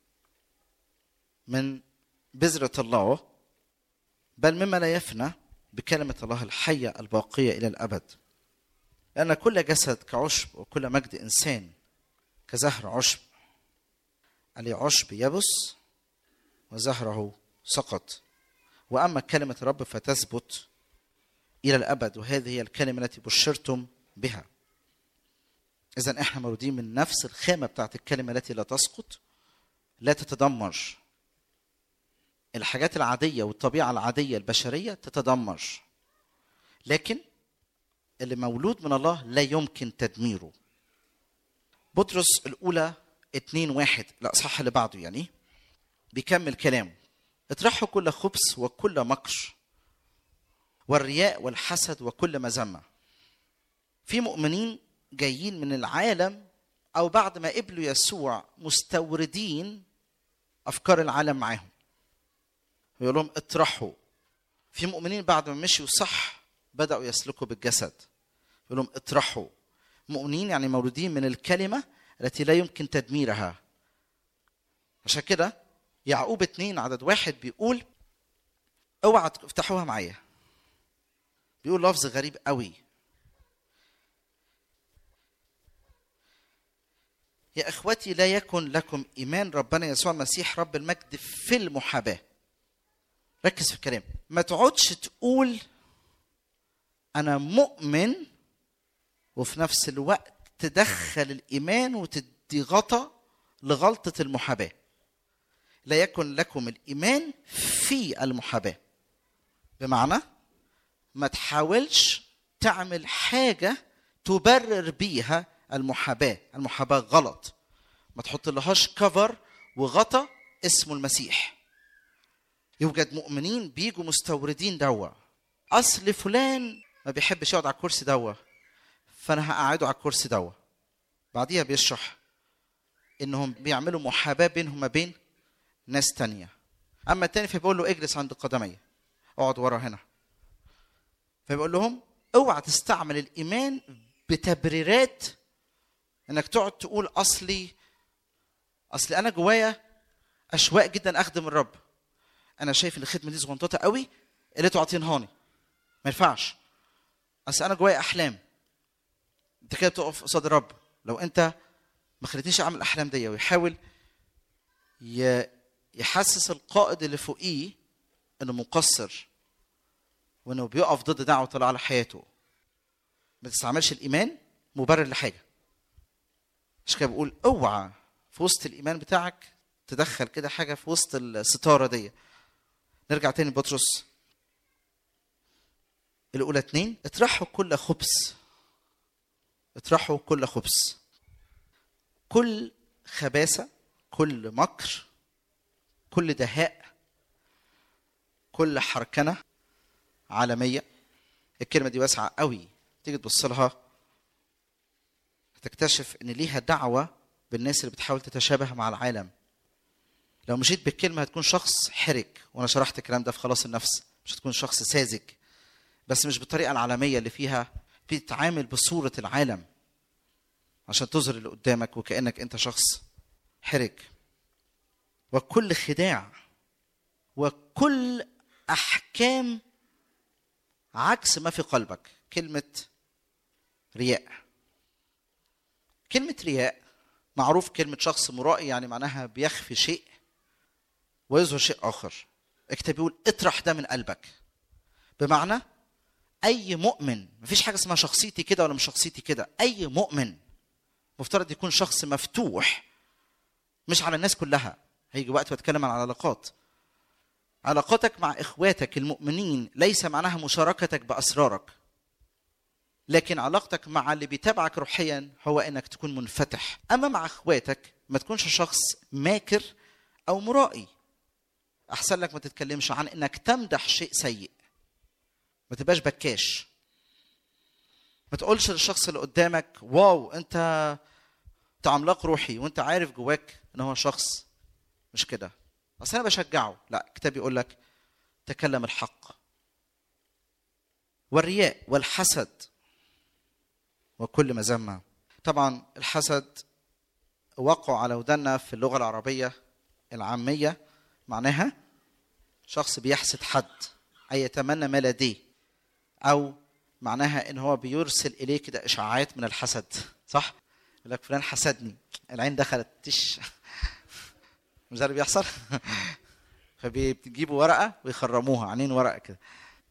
Speaker 2: من بذرة الله بل مما لا يفنى بكلمة الله الحية الباقية إلى الأبد لأن كل جسد كعشب وكل مجد إنسان كزهر عشب اللي عشب يبس وزهره سقط وأما كلمة الرب فتثبت إلى الأبد وهذه هي الكلمة التي بشرتم بها إذا إحنا مولودين من نفس الخامة بتاعت الكلمة التي لا تسقط لا تتدمر الحاجات العادية والطبيعة العادية البشرية تتدمر لكن اللي مولود من الله لا يمكن تدميره بطرس الأولى اتنين واحد لا صح اللي بعده يعني بيكمل كلامه اطرحوا كل خبث وكل مكر والرياء والحسد وكل مذمة في مؤمنين جايين من العالم أو بعد ما قبلوا يسوع مستوردين أفكار العالم معاهم ويقول لهم اطرحوا في مؤمنين بعد ما مشيوا صح بدأوا يسلكوا بالجسد يقول لهم اطرحوا مؤمنين يعني مولودين من الكلمة التي لا يمكن تدميرها عشان كده يعقوب اتنين عدد واحد بيقول اوعى افتحوها معايا بيقول لفظ غريب قوي يا اخوتي لا يكن لكم ايمان ربنا يسوع المسيح رب المجد في المحاباه ركز في الكلام ما تقعدش تقول انا مؤمن وفي نفس الوقت تدخل الايمان وتدي غطا لغلطه المحاباه لا يكن لكم الايمان في المحاباه بمعنى ما تحاولش تعمل حاجه تبرر بيها المحاباه المحاباه غلط ما تحط لهاش كفر وغطا اسمه المسيح يوجد مؤمنين بيجوا مستوردين دوا اصل فلان ما بيحبش يقعد على الكرسي دوا فانا هقعده على الكرسي دوا بعديها بيشرح انهم بيعملوا محاباه بينهم وما بين ناس تانية اما التاني فبيقول له اجلس عند قدمي اقعد ورا هنا فبيقول لهم اوعى تستعمل الايمان بتبريرات انك تقعد تقول اصلي اصلي انا جوايا اشواق جدا اخدم الرب انا شايف ان الخدمه دي صغنطوطه قوي اللي تعطينهاني ما ينفعش اصل انا جوايا احلام انت كده بتقف قصاد الرب لو انت ما خليتنيش اعمل الاحلام دي ويحاول ي- يحسس القائد اللي فوقيه انه مقصر وانه بيقف ضد دعوه الله على حياته ما تستعملش الايمان مبرر لحاجه عشان كده بقول اوعى في وسط الايمان بتاعك تدخل كده حاجه في وسط الستاره دي نرجع تاني بطرس الاولى اتنين اطرحوا كل خبث اطرحوا كل خبث كل خباثه كل مكر كل دهاء كل حركنه عالميه الكلمه دي واسعه قوي تيجي تبص لها هتكتشف ان ليها دعوه بالناس اللي بتحاول تتشابه مع العالم لو مشيت بالكلمه هتكون شخص حرج وانا شرحت الكلام ده في خلاص النفس مش هتكون شخص ساذج بس مش بالطريقه العالميه اللي فيها بتتعامل بصوره العالم عشان تظهر اللي قدامك وكانك انت شخص حرج وكل خداع وكل احكام عكس ما في قلبك كلمه رياء كلمه رياء معروف كلمه شخص مرائي يعني معناها بيخفي شيء ويظهر شيء اخر الكتاب بيقول اطرح ده من قلبك بمعنى اي مؤمن مفيش حاجه اسمها شخصيتي كده ولا مش شخصيتي كده اي مؤمن مفترض يكون شخص مفتوح مش على الناس كلها هيجي وقت بتكلم عن العلاقات علاقاتك مع اخواتك المؤمنين ليس معناها مشاركتك باسرارك لكن علاقتك مع اللي بيتابعك روحيا هو انك تكون منفتح اما مع اخواتك ما تكونش شخص ماكر او مرائي احسن لك ما تتكلمش عن انك تمدح شيء سيء ما تبقاش بكاش ما تقولش للشخص اللي قدامك واو انت انت عملاق روحي وانت عارف جواك ان هو شخص مش كده اصل انا بشجعه لا الكتاب يقول لك تكلم الحق والرياء والحسد وكل مذمه طبعا الحسد وقع على ودنا في اللغه العربيه العاميه معناها شخص بيحسد حد اي يتمنى ما لديه او معناها ان هو بيرسل اليه كده اشاعات من الحسد صح يقول لك فلان حسدني العين دخلت تش مش ده اللي بيحصل فبيجيبوا ورقه ويخرموها عينين ورقه كده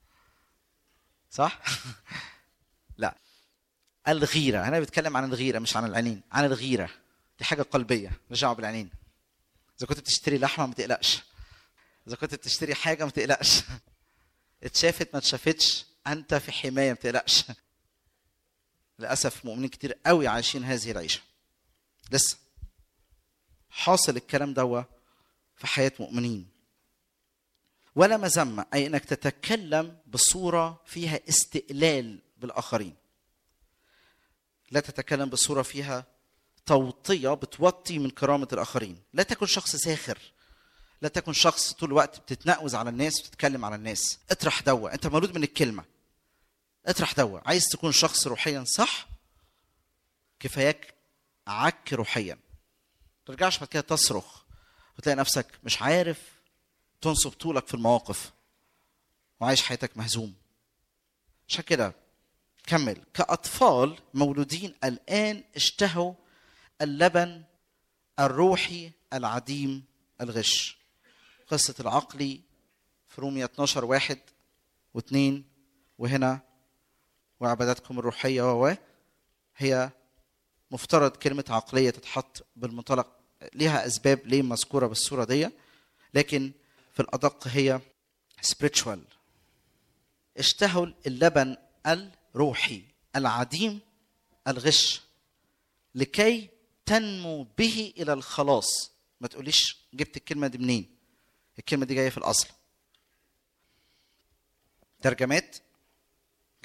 Speaker 2: صح لا الغيره هنا بيتكلم عن الغيره مش عن العينين عن الغيره دي حاجه قلبيه مش دعوه بالعينين اذا كنت بتشتري لحمه ما تقلقش اذا كنت بتشتري حاجه ما تقلقش اتشافت ما اتشافتش انت في حمايه ما تقلقش للاسف مؤمنين كتير قوي عايشين هذه العيشه لسه حاصل الكلام دوا في حياه مؤمنين ولا مذمه اي انك تتكلم بصوره فيها استقلال بالاخرين لا تتكلم بصوره فيها توطيه بتوطي من كرامه الاخرين لا تكن شخص ساخر لا تكن شخص طول الوقت بتتنقز على الناس وتتكلم على الناس اطرح دوا انت مولود من الكلمه اطرح دوا عايز تكون شخص روحيا صح كفاياك عك روحيا ترجعش بعد كده تصرخ وتلاقي نفسك مش عارف تنصب طولك في المواقف وعايش حياتك مهزوم عشان كده كمل كأطفال مولودين الآن اشتهوا اللبن الروحي العديم الغش قصة العقلي في رومية 12 واحد واثنين وهنا وعباداتكم الروحية و هي مفترض كلمة عقلية تتحط بالمنطلق ليها أسباب ليه مذكورة بالصورة دي لكن في الأدق هي spiritual اشتهوا اللبن الروحي العديم الغش لكي تنمو به إلى الخلاص ما تقوليش جبت الكلمة دي منين الكلمة دي جاية في الأصل ترجمات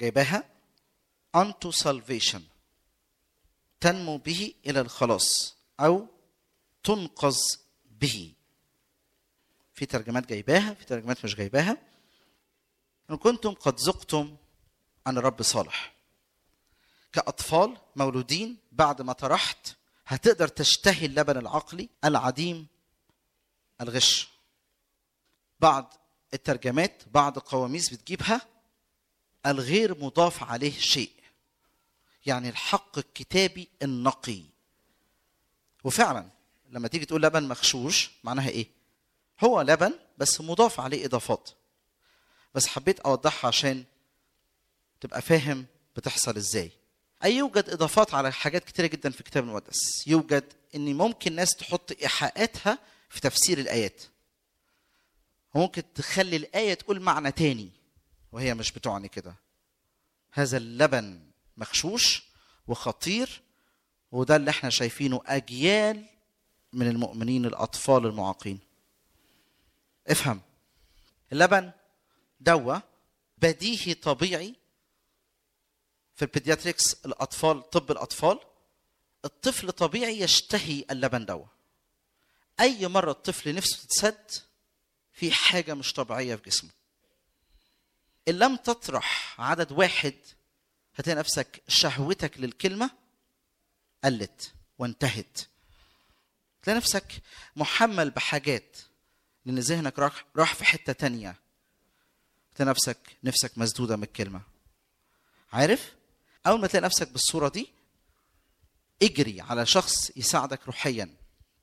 Speaker 2: جايباها unto salvation تنمو به الى الخلاص او تنقذ به في ترجمات جايباها في ترجمات مش جايباها ان كنتم قد ذقتم عن الرب صالح كاطفال مولودين بعد ما طرحت هتقدر تشتهي اللبن العقلي العديم الغش بعض الترجمات بعض القواميس بتجيبها الغير مضاف عليه شيء يعني الحق الكتابي النقي وفعلا لما تيجي تقول لبن مغشوش معناها ايه هو لبن بس مضاف عليه اضافات بس حبيت اوضحها عشان تبقى فاهم بتحصل ازاي اي يوجد اضافات على حاجات كتيره جدا في الكتاب المقدس يوجد ان ممكن ناس تحط ايحاءاتها في تفسير الايات وممكن تخلي الايه تقول معنى تاني وهي مش بتعني كده هذا اللبن مغشوش وخطير وده اللي احنا شايفينه اجيال من المؤمنين الاطفال المعاقين افهم اللبن دواء بديهي طبيعي في البيدياتريكس الاطفال طب الاطفال الطفل طبيعي يشتهي اللبن دواء اي مره الطفل نفسه تتسد في حاجه مش طبيعيه في جسمه ان لم تطرح عدد واحد هتلاقي نفسك شهوتك للكلمه قلت وانتهت تلاقي نفسك محمل بحاجات لان ذهنك راح راح في حته تانية تلاقي نفسك نفسك مسدوده من الكلمه عارف اول ما تلاقي نفسك بالصوره دي اجري على شخص يساعدك روحيا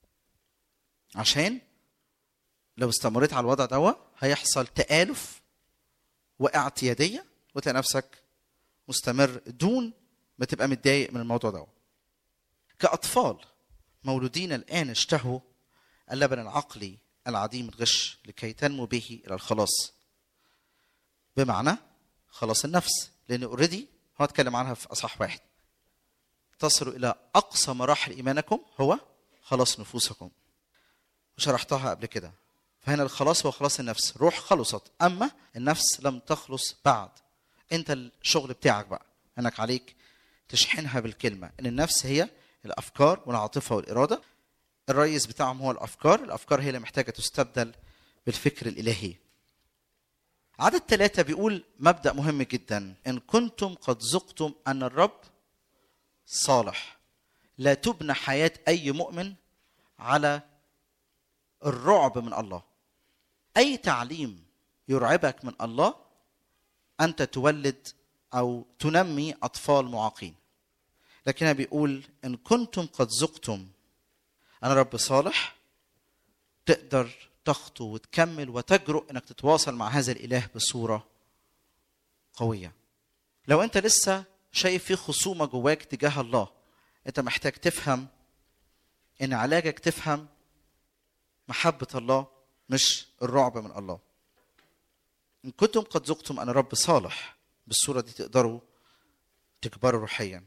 Speaker 2: عشان لو استمريت على الوضع دوا هيحصل تآلف واعتياديه وتلاقي نفسك مستمر دون ما تبقى متضايق من الموضوع ده كأطفال مولودين الآن اشتهوا اللبن العقلي العديم الغش لكي تنمو به إلى الخلاص بمعنى خلاص النفس لأن اوريدي هو اتكلم عنها في أصح واحد تصلوا إلى أقصى مراحل إيمانكم هو خلاص نفوسكم وشرحتها قبل كده فهنا الخلاص هو خلاص النفس روح خلصت أما النفس لم تخلص بعد انت الشغل بتاعك بقى انك عليك تشحنها بالكلمه ان النفس هي الافكار والعاطفه والاراده الرئيس بتاعهم هو الافكار الافكار هي اللي محتاجه تستبدل بالفكر الالهي عدد ثلاثة بيقول مبدأ مهم جدا إن كنتم قد ذقتم أن الرب صالح لا تبنى حياة أي مؤمن على الرعب من الله أي تعليم يرعبك من الله انت تولد او تنمي اطفال معاقين لكنها بيقول ان كنتم قد ذقتم انا رب صالح تقدر تخطو وتكمل وتجرؤ انك تتواصل مع هذا الاله بصوره قويه لو انت لسه شايف في خصومه جواك تجاه الله انت محتاج تفهم ان علاجك تفهم محبه الله مش الرعب من الله إن كنتم قد ذقتم أن الرب صالح بالصورة دي تقدروا تكبروا روحيا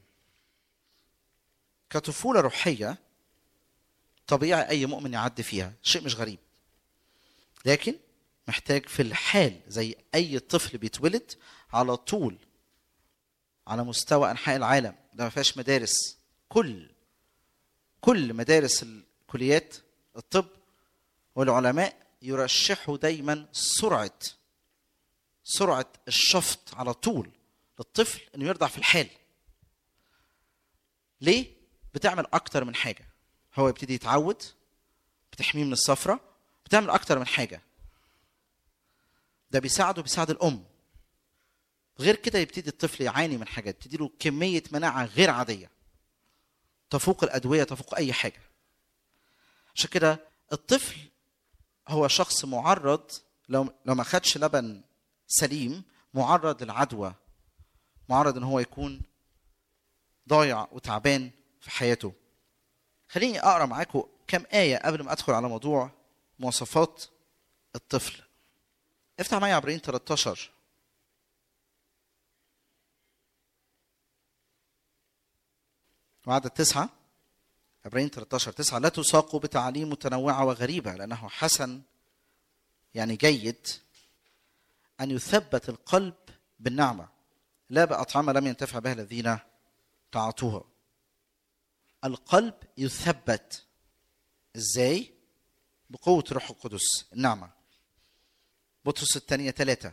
Speaker 2: كطفولة روحية طبيعي أي مؤمن يعدي فيها شيء مش غريب لكن محتاج في الحال زي أي طفل بيتولد على طول على مستوى أنحاء العالم ده ما فيهاش مدارس كل كل مدارس الكليات الطب والعلماء يرشحوا دايما سرعه سرعه الشفط على طول للطفل انه يرضع في الحال ليه بتعمل اكتر من حاجه هو يبتدي يتعود بتحميه من الصفرة بتعمل اكتر من حاجه ده بيساعده بيساعد الام غير كده يبتدي الطفل يعاني من حاجات تدي له كميه مناعه غير عاديه تفوق الادويه تفوق اي حاجه عشان كده الطفل هو شخص معرض لو لو ما خدش لبن سليم معرض للعدوى معرض ان هو يكون ضايع وتعبان في حياته خليني اقرا معاكم كم ايه قبل ما ادخل على موضوع مواصفات الطفل افتح معايا عبرين 13 وعدد تسعة عبرين 13 تسعة لا تساقوا بتعاليم متنوعة وغريبة لأنه حسن يعني جيد أن يثبت القلب بالنعمة لا بأطعمة لم ينتفع بها الذين تعاطوها القلب يثبت ازاي بقوة روح القدس النعمة بطرس الثانية ثلاثة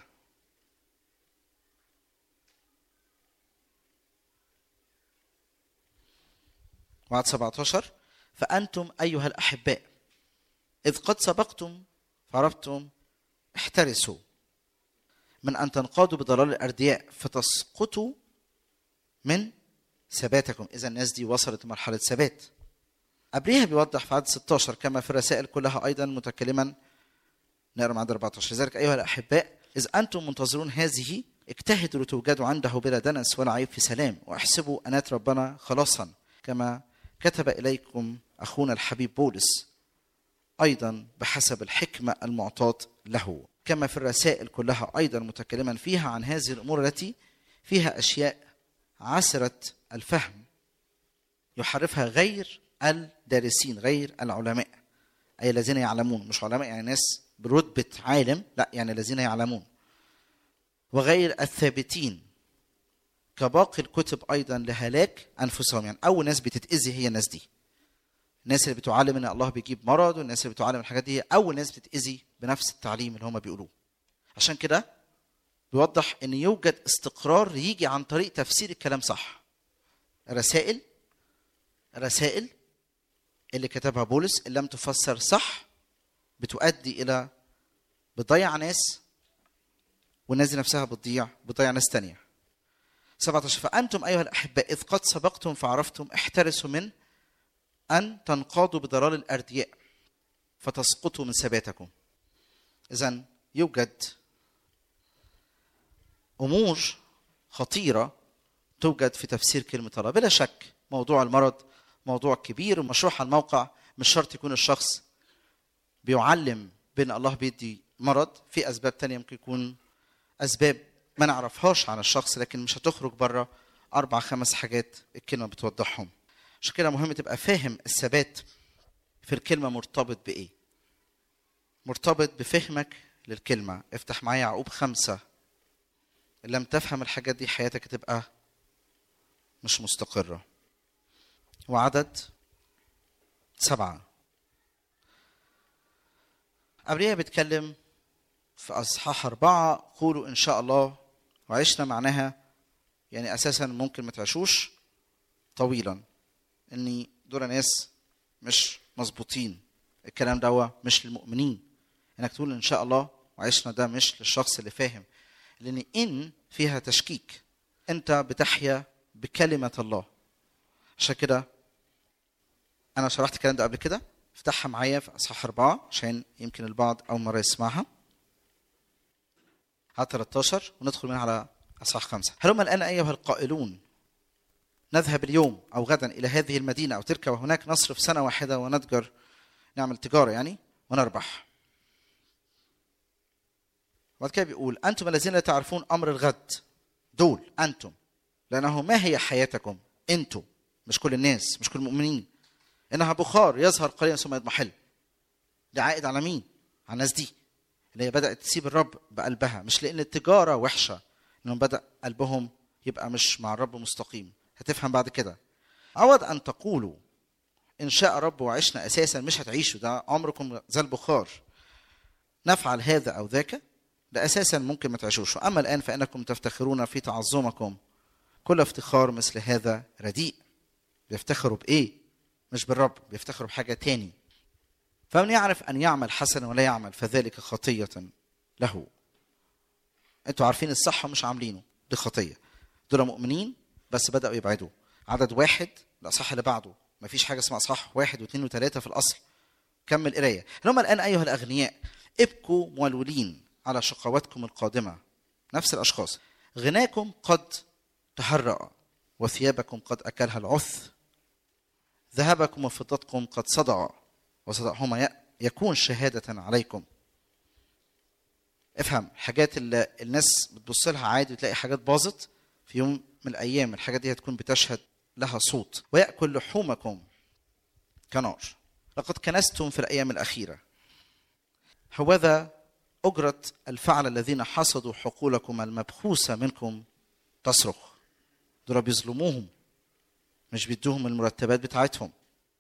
Speaker 2: وعد 17 فأنتم أيها الأحباء إذ قد سبقتم فعرفتم احترسوا من أن تنقادوا بضلال الأردياء فتسقطوا من ثباتكم إذا الناس دي وصلت لمرحلة ثبات قبليها بيوضح في عدد 16 كما في الرسائل كلها أيضا متكلما نقرا من عدد 14 لذلك أيها الأحباء إذ أنتم منتظرون هذه اجتهدوا لتوجدوا عنده بلا دنس ولا عيب في سلام واحسبوا أنات ربنا خلاصا كما كتب إليكم أخونا الحبيب بولس أيضا بحسب الحكمة المعطاة له كما في الرسائل كلها أيضا متكلما فيها عن هذه الأمور التي فيها أشياء عسرة الفهم يحرفها غير الدارسين غير العلماء أي الذين يعلمون مش علماء يعني ناس برتبة عالم لا يعني الذين يعلمون وغير الثابتين كباقي الكتب ايضا لهلاك انفسهم يعني اول ناس بتتاذي هي الناس دي الناس اللي بتعلم ان الله بيجيب مرض والناس اللي بتعلم الحاجات دي هي اول ناس بتتاذي بنفس التعليم اللي هم بيقولوه عشان كده بيوضح ان يوجد استقرار يجي عن طريق تفسير الكلام صح الرسائل الرسائل اللي كتبها بولس اللي لم تفسر صح بتؤدي الى بتضيع ناس والناس دي نفسها بتضيع بتضيع ناس تانية 17 فأنتم أيها الأحباء إذ قد سبقتم فعرفتم احترسوا من أن تنقادوا بضلال الأردياء فتسقطوا من ثباتكم إذا يوجد أمور خطيرة توجد في تفسير كلمة الله بلا شك موضوع المرض موضوع كبير ومشروح على الموقع مش شرط يكون الشخص بيعلم بأن الله بيدي مرض في أسباب تانية ممكن يكون أسباب ما نعرفهاش عن الشخص لكن مش هتخرج بره اربع خمس حاجات الكلمه بتوضحهم عشان كده مهم تبقى فاهم الثبات في الكلمه مرتبط بايه مرتبط بفهمك للكلمه افتح معايا يعقوب خمسة إن لم تفهم الحاجات دي حياتك هتبقى مش مستقرة وعدد سبعة قبليها بيتكلم في أصحاح أربعة قولوا إن شاء الله وعشنا معناها يعني أساسا ممكن ما تعيشوش طويلا إني دول ناس مش مظبوطين الكلام ده مش للمؤمنين إنك تقول إن شاء الله وعشنا ده مش للشخص اللي فاهم لأن إن فيها تشكيك أنت بتحيا بكلمة الله عشان كده أنا شرحت الكلام ده قبل كده افتحها معايا في أصحاح أربعة عشان يمكن البعض أول مرة يسمعها على 13 وندخل منها على اصحاح خمسه. هلما الان ايها القائلون نذهب اليوم او غدا الى هذه المدينه او تلك وهناك نصرف سنه واحده ونتجر نعمل تجاره يعني ونربح. وبعد كده بيقول انتم الذين لا تعرفون امر الغد دول انتم لانه ما هي حياتكم؟ انتم مش كل الناس مش كل المؤمنين انها بخار يظهر قليلا ثم يضمحل. ده عائد على مين؟ على الناس دي. اللي هي بدأت تسيب الرب بقلبها مش لأن التجارة وحشة إنهم بدأ قلبهم يبقى مش مع الرب مستقيم هتفهم بعد كده عوض أن تقولوا إن شاء رب وعشنا أساسا مش هتعيشوا ده عمركم زي البخار نفعل هذا أو ذاك ده أساسا ممكن ما تعيشوش أما الآن فإنكم تفتخرون في تعظمكم كل افتخار مثل هذا رديء بيفتخروا بإيه مش بالرب بيفتخروا بحاجة تاني فمن يعرف ان يعمل حسنا ولا يعمل فذلك خطيه له انتوا عارفين الصح مش عاملينه دي خطيه دول مؤمنين بس بداوا يبعدوا عدد واحد الاصح اللي بعده ما فيش حاجه اسمها اصحاح واحد واثنين وثلاثه في الاصل كمل قرايه هم الان ايها الاغنياء ابكوا مولولين على شقواتكم القادمه نفس الاشخاص غناكم قد تهرأ وثيابكم قد اكلها العث ذهبكم وفضتكم قد صدع وصدقهما يكون شهادة عليكم افهم حاجات اللي الناس بتبص لها عادي وتلاقي حاجات باظت في يوم من الايام الحاجات دي هتكون بتشهد لها صوت وياكل لحومكم كنار لقد كنستم في الايام الاخيره هوذا اجره الفعل الذين حصدوا حقولكم المبخوسه منكم تصرخ دول بيظلموهم مش بيدوهم المرتبات بتاعتهم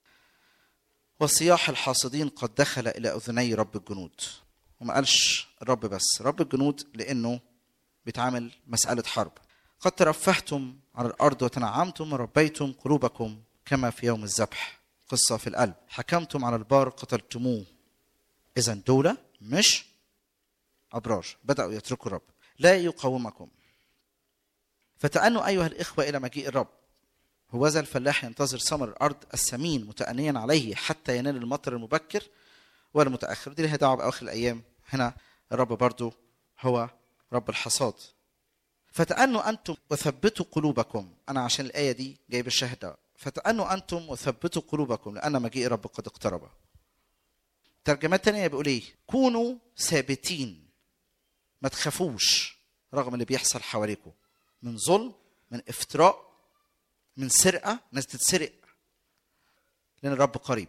Speaker 2: وصياح الحاصدين قد دخل الى اذني رب الجنود وما قالش الرب بس رب الجنود لانه بيتعامل مساله حرب قد ترفهتم على الارض وتنعمتم وربيتم قلوبكم كما في يوم الذبح قصه في القلب حكمتم على البار قتلتموه اذا دول مش ابرار بداوا يتركوا الرب لا يقاومكم فتأنوا أيها الإخوة إلى مجيء الرب هوذا الفلاح ينتظر ثمر الأرض السمين متأنيا عليه حتى ينال المطر المبكر والمتأخر دي لها دعوة بأواخر الأيام هنا الرب برضو هو رب الحصاد فتأنوا أنتم وثبتوا قلوبكم أنا عشان الآية دي جايب الشاهد ده فتأنوا أنتم وثبتوا قلوبكم لأن مجيء الرب قد اقترب ترجمات تانية بيقول إيه كونوا ثابتين ما تخافوش رغم اللي بيحصل حواليكم من ظلم من افتراء من سرقة ناس تتسرق لأن الرب قريب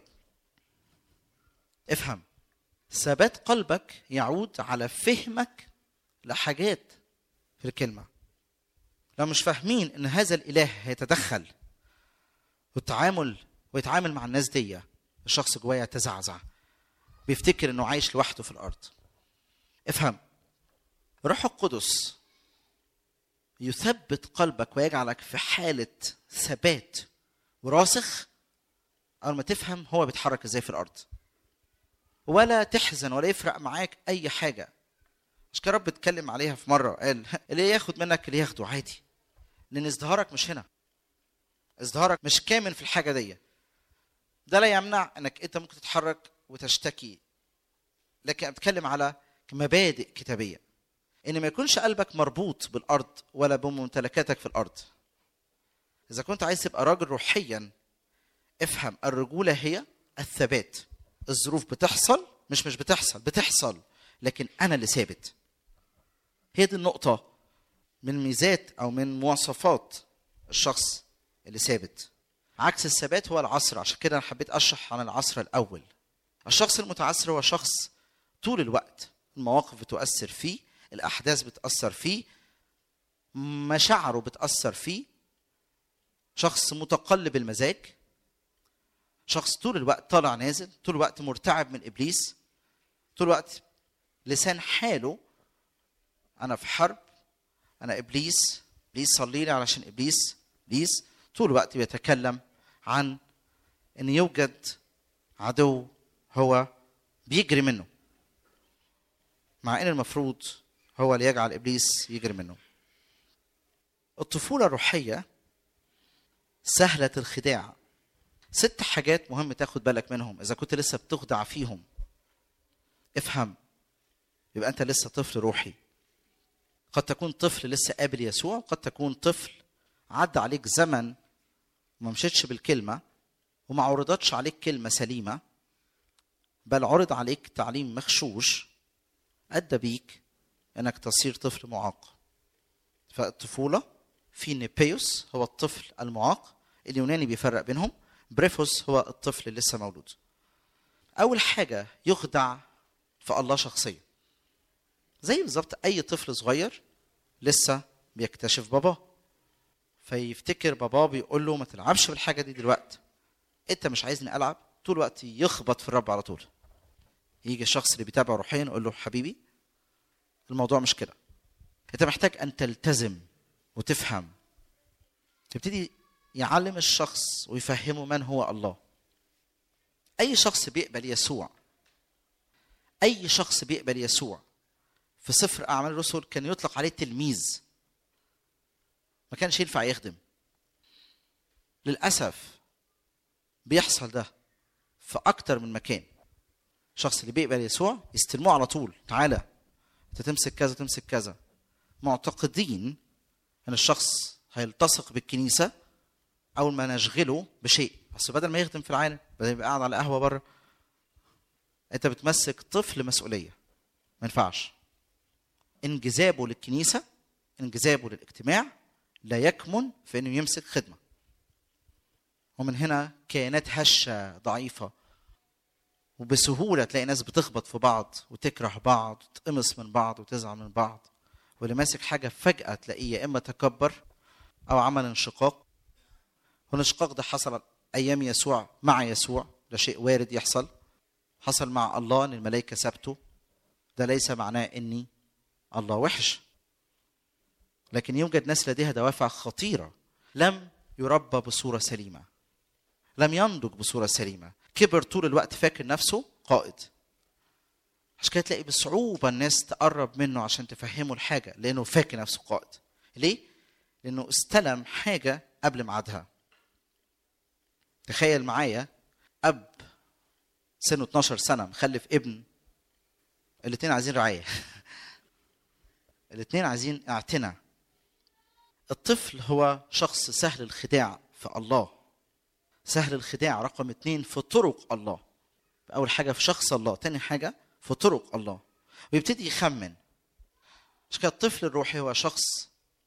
Speaker 2: افهم ثبات قلبك يعود على فهمك لحاجات في الكلمة لو مش فاهمين ان هذا الاله هيتدخل والتعامل ويتعامل مع الناس دي الشخص جواه يتزعزع بيفتكر انه عايش لوحده في الارض افهم روح القدس يثبت قلبك ويجعلك في حالة ثبات وراسخ أول ما تفهم هو بيتحرك ازاي في الأرض ولا تحزن ولا يفرق معاك أي حاجة مش كده رب اتكلم عليها في مرة قال اللي ياخد منك اللي ياخده عادي لأن ازدهارك مش هنا ازدهارك مش كامن في الحاجة دي ده لا يمنع انك انت ممكن تتحرك وتشتكي لكن بتكلم على مبادئ كتابيه ان ما يكونش قلبك مربوط بالارض ولا بممتلكاتك في الارض اذا كنت عايز تبقى راجل روحيا افهم الرجوله هي الثبات الظروف بتحصل مش مش بتحصل بتحصل لكن انا اللي ثابت هي دي النقطه من ميزات او من مواصفات الشخص اللي ثابت عكس الثبات هو العصر عشان كده انا حبيت اشرح عن العصر الاول الشخص المتعثر هو شخص طول الوقت المواقف بتؤثر فيه الاحداث بتاثر فيه مشاعره بتاثر فيه شخص متقلب المزاج شخص طول الوقت طالع نازل طول الوقت مرتعب من ابليس طول الوقت لسان حاله انا في حرب انا ابليس ابليس صلي لي علشان ابليس ابليس طول الوقت بيتكلم عن ان يوجد عدو هو بيجري منه مع ان المفروض هو اللي يجعل ابليس يجري منه الطفوله الروحيه سهله الخداع ست حاجات مهم تاخد بالك منهم اذا كنت لسه بتخدع فيهم افهم يبقى انت لسه طفل روحي قد تكون طفل لسه قابل يسوع قد تكون طفل عدى عليك زمن وما مشيتش بالكلمه وما عرضتش عليك كلمه سليمه بل عرض عليك تعليم مغشوش ادى بيك انك تصير طفل معاق فالطفوله في نيبيوس هو الطفل المعاق اليوناني بيفرق بينهم بريفوس هو الطفل اللي لسه مولود اول حاجه يخدع في الله شخصيا زي بالظبط اي طفل صغير لسه بيكتشف باباه فيفتكر باباه بيقول له ما تلعبش بالحاجه دي دلوقتي انت مش عايزني العب طول الوقت يخبط في الرب على طول يجي الشخص اللي بيتابعه روحيا يقول له حبيبي الموضوع مش كده انت محتاج ان تلتزم وتفهم تبتدي يعلم الشخص ويفهمه من هو الله اي شخص بيقبل يسوع اي شخص بيقبل يسوع في سفر اعمال الرسل كان يطلق عليه تلميذ ما كانش ينفع يخدم للاسف بيحصل ده في اكتر من مكان الشخص اللي بيقبل يسوع يستلموه على طول تعالى انت تمسك كذا تمسك كذا معتقدين ان الشخص هيلتصق بالكنيسه اول ما نشغله بشيء بس بدل ما يخدم في العالم بدل ما يبقى قاعد على قهوه بره انت بتمسك طفل مسؤوليه ما ينفعش انجذابه للكنيسه انجذابه للاجتماع لا يكمن في انه يمسك خدمه ومن هنا كيانات هشه ضعيفه وبسهوله تلاقي ناس بتخبط في بعض وتكره بعض وتقمص من بعض وتزعل من بعض واللي ماسك حاجه فجاه تلاقيه يا اما تكبر او عمل انشقاق والانشقاق ده حصل ايام يسوع مع يسوع ده شيء وارد يحصل حصل مع الله ان الملائكه سابته ده ليس معناه اني الله وحش لكن يوجد ناس لديها دوافع خطيره لم يربى بصوره سليمه لم ينضج بصوره سليمه كبر طول الوقت فاكر نفسه قائد عشان كده تلاقي بصعوبه الناس تقرب منه عشان تفهمه الحاجه لانه فاكر نفسه قائد ليه لانه استلم حاجه قبل ميعادها تخيل معايا اب سنه 12 سنه مخلف ابن الاثنين عايزين رعايه الاثنين عايزين اعتناء الطفل هو شخص سهل الخداع في الله سهل الخداع رقم اثنين في طرق الله اول حاجه في شخص الله تاني حاجه في طرق الله ويبتدي يخمن عشان كده الطفل الروحي هو شخص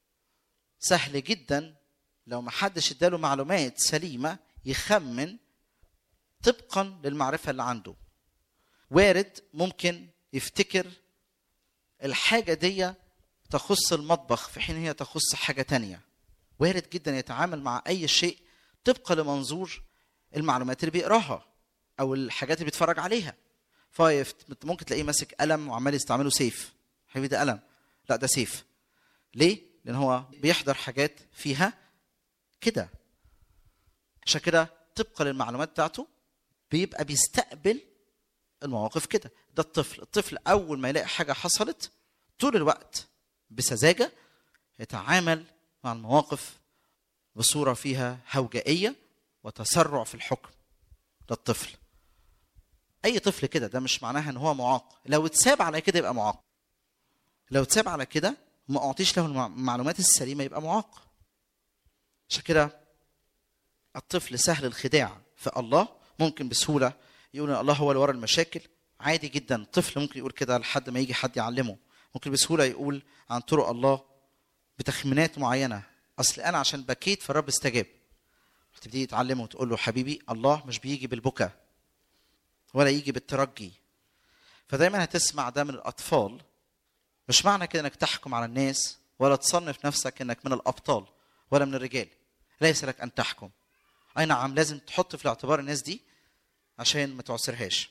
Speaker 2: سهل جدا لو ما حدش اداله معلومات سليمه يخمن طبقا للمعرفه اللي عنده وارد ممكن يفتكر الحاجه دي تخص المطبخ في حين هي تخص حاجه تانية وارد جدا يتعامل مع اي شيء طبقا لمنظور المعلومات اللي بيقراها او الحاجات اللي بيتفرج عليها فايفت ممكن تلاقيه ماسك قلم وعمال يستعمله سيف حبيبي ده قلم لا ده سيف ليه لان هو بيحضر حاجات فيها كده عشان كده طبقا للمعلومات بتاعته بيبقى بيستقبل المواقف كده ده الطفل الطفل اول ما يلاقي حاجه حصلت طول الوقت بسذاجه يتعامل مع المواقف بصوره فيها هوجائيه وتسرع في الحكم ده الطفل اي طفل كده ده مش معناها ان هو معاق لو اتساب على كده يبقى معاق لو اتساب على كده ما اعطيش له المعلومات السليمه يبقى معاق عشان كده الطفل سهل الخداع في الله ممكن بسهوله يقول ان الله هو اللي ورا المشاكل عادي جدا الطفل ممكن يقول كده لحد ما يجي حد يعلمه ممكن بسهوله يقول عن طرق الله بتخمينات معينه اصل انا عشان بكيت فالرب استجاب تبتدي تعلمه وتقول له حبيبي الله مش بيجي بالبكاء ولا يجي بالترجي فدايما هتسمع ده من الاطفال مش معنى كده انك تحكم على الناس ولا تصنف نفسك انك من الابطال ولا من الرجال ليس لك ان تحكم اي نعم لازم تحط في الاعتبار الناس دي عشان ما تعسرهاش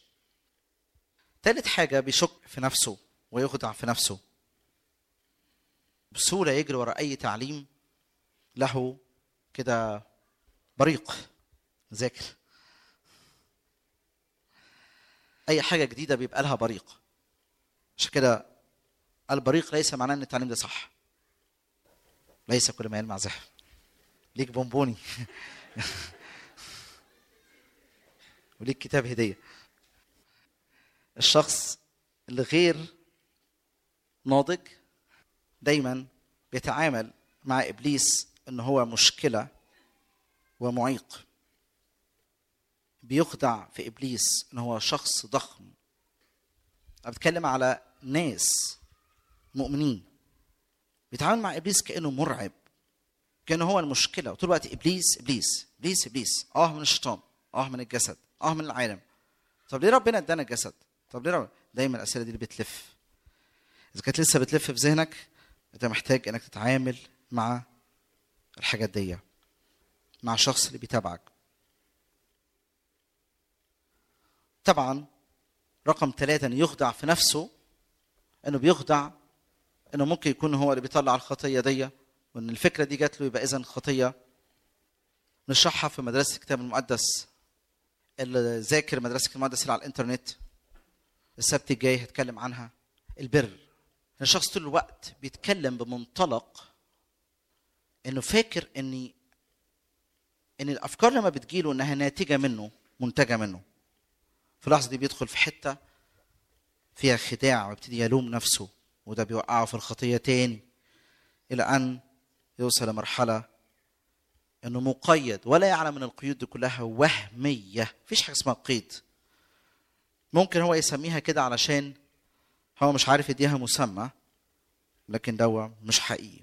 Speaker 2: تالت حاجة بيشك في نفسه ويخدع في نفسه بسهولة يجري ورا أي تعليم له كده بريق ذاكر أي حاجة جديدة بيبقى لها بريق عشان كده البريق ليس معناه ان التعليم ده صح ليس كل ما يلمع زحف ليك بونبوني وليك كتاب هديه الشخص اللي غير ناضج دايما بيتعامل مع ابليس ان هو مشكله ومعيق بيخدع في ابليس ان هو شخص ضخم انا بتكلم على ناس مؤمنين بيتعامل مع ابليس كانه مرعب كانه هو المشكله وطول الوقت ابليس ابليس ابليس ابليس اه من الشيطان اه من الجسد اه من العالم طب ليه ربنا ادانا الجسد طب ليه ربنا دايما الاسئله دي اللي بتلف اذا كانت لسه بتلف في ذهنك انت محتاج انك تتعامل مع الحاجات دي مع الشخص اللي بيتابعك طبعا رقم ثلاثة انه يخدع في نفسه انه بيخدع انه ممكن يكون هو اللي بيطلع الخطيه دي وان الفكره دي جات له يبقى اذا خطيه نشرحها في مدرسه الكتاب المقدس اللي ذاكر مدرسه المقدس اللي على الانترنت السبت الجاي هتكلم عنها البر الشخص طول الوقت بيتكلم بمنطلق انه فاكر ان ان الافكار لما بتجيله انها ناتجه منه منتجه منه في اللحظه دي بيدخل في حته فيها خداع ويبتدي يلوم نفسه وده بيوقعه في الخطيه تاني الى ان يوصل لمرحله انه مقيد ولا يعلم ان القيود دي كلها وهميه مفيش حاجه اسمها قيد ممكن هو يسميها كده علشان هو مش عارف يديها مسمى لكن دوا مش حقيقي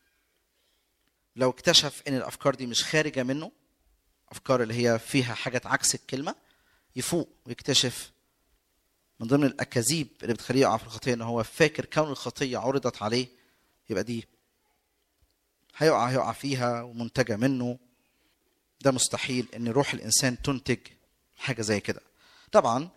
Speaker 2: لو اكتشف ان الافكار دي مش خارجه منه افكار اللي هي فيها حاجه عكس الكلمه يفوق ويكتشف من ضمن الاكاذيب اللي بتخليه يقع في الخطيه ان هو فاكر كون الخطيه عرضت عليه يبقى دي هيقع هيقع فيها ومنتجه منه ده مستحيل ان روح الانسان تنتج حاجه زي كده طبعا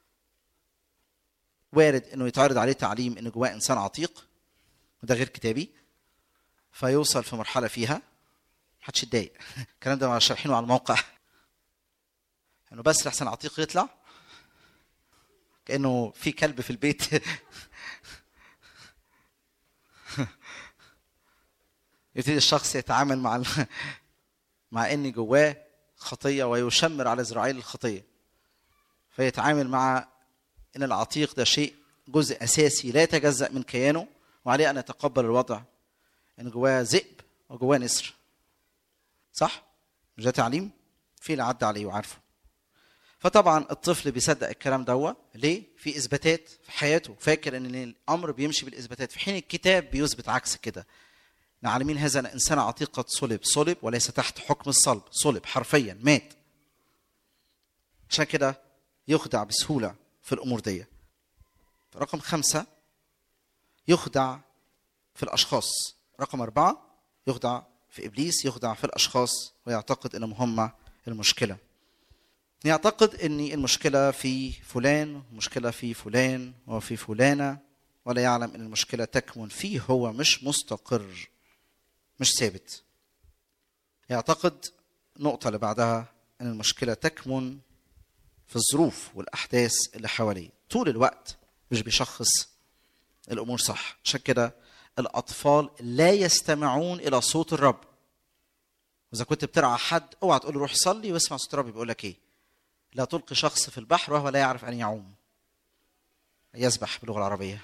Speaker 2: وارد انه يتعرض عليه تعليم ان جواه انسان عتيق وده غير كتابي فيوصل في مرحله فيها محدش يتضايق الكلام ده شارحينه على الموقع انه بس لحسن عتيق يطلع كانه في كلب في البيت يبتدي الشخص يتعامل مع ال... مع ان جواه خطيه ويشمر على ذراعين الخطيه فيتعامل مع ان العتيق ده شيء جزء اساسي لا يتجزا من كيانه وعليه ان يتقبل الوضع ان جواه ذئب وجواه نسر صح مش ده تعليم في اللي عدى عليه وعارفه فطبعا الطفل بيصدق الكلام دوا ليه في اثباتات في حياته فاكر ان الامر بيمشي بالاثباتات في حين الكتاب بيثبت عكس كده نعلمين هذا ان انسان عتيق قد صلب صلب وليس تحت حكم الصلب صلب حرفيا مات عشان كده يخدع بسهوله في الامور دي رقم خمسة يخدع في الاشخاص رقم أربعة يخدع في ابليس يخدع في الاشخاص ويعتقد انهم هم المشكله يعتقد ان المشكله في فلان المشكله في فلان وفي فلانه ولا يعلم ان المشكله تكمن فيه هو مش مستقر مش ثابت يعتقد النقطه اللي بعدها ان المشكله تكمن في الظروف والاحداث اللي حواليه طول الوقت مش بيشخص الامور صح عشان كده الاطفال لا يستمعون الى صوت الرب واذا كنت بترعى حد اوعى تقول له روح صلي واسمع صوت الرب بيقول لك ايه لا تلقي شخص في البحر وهو لا يعرف ان يعوم يسبح باللغه العربيه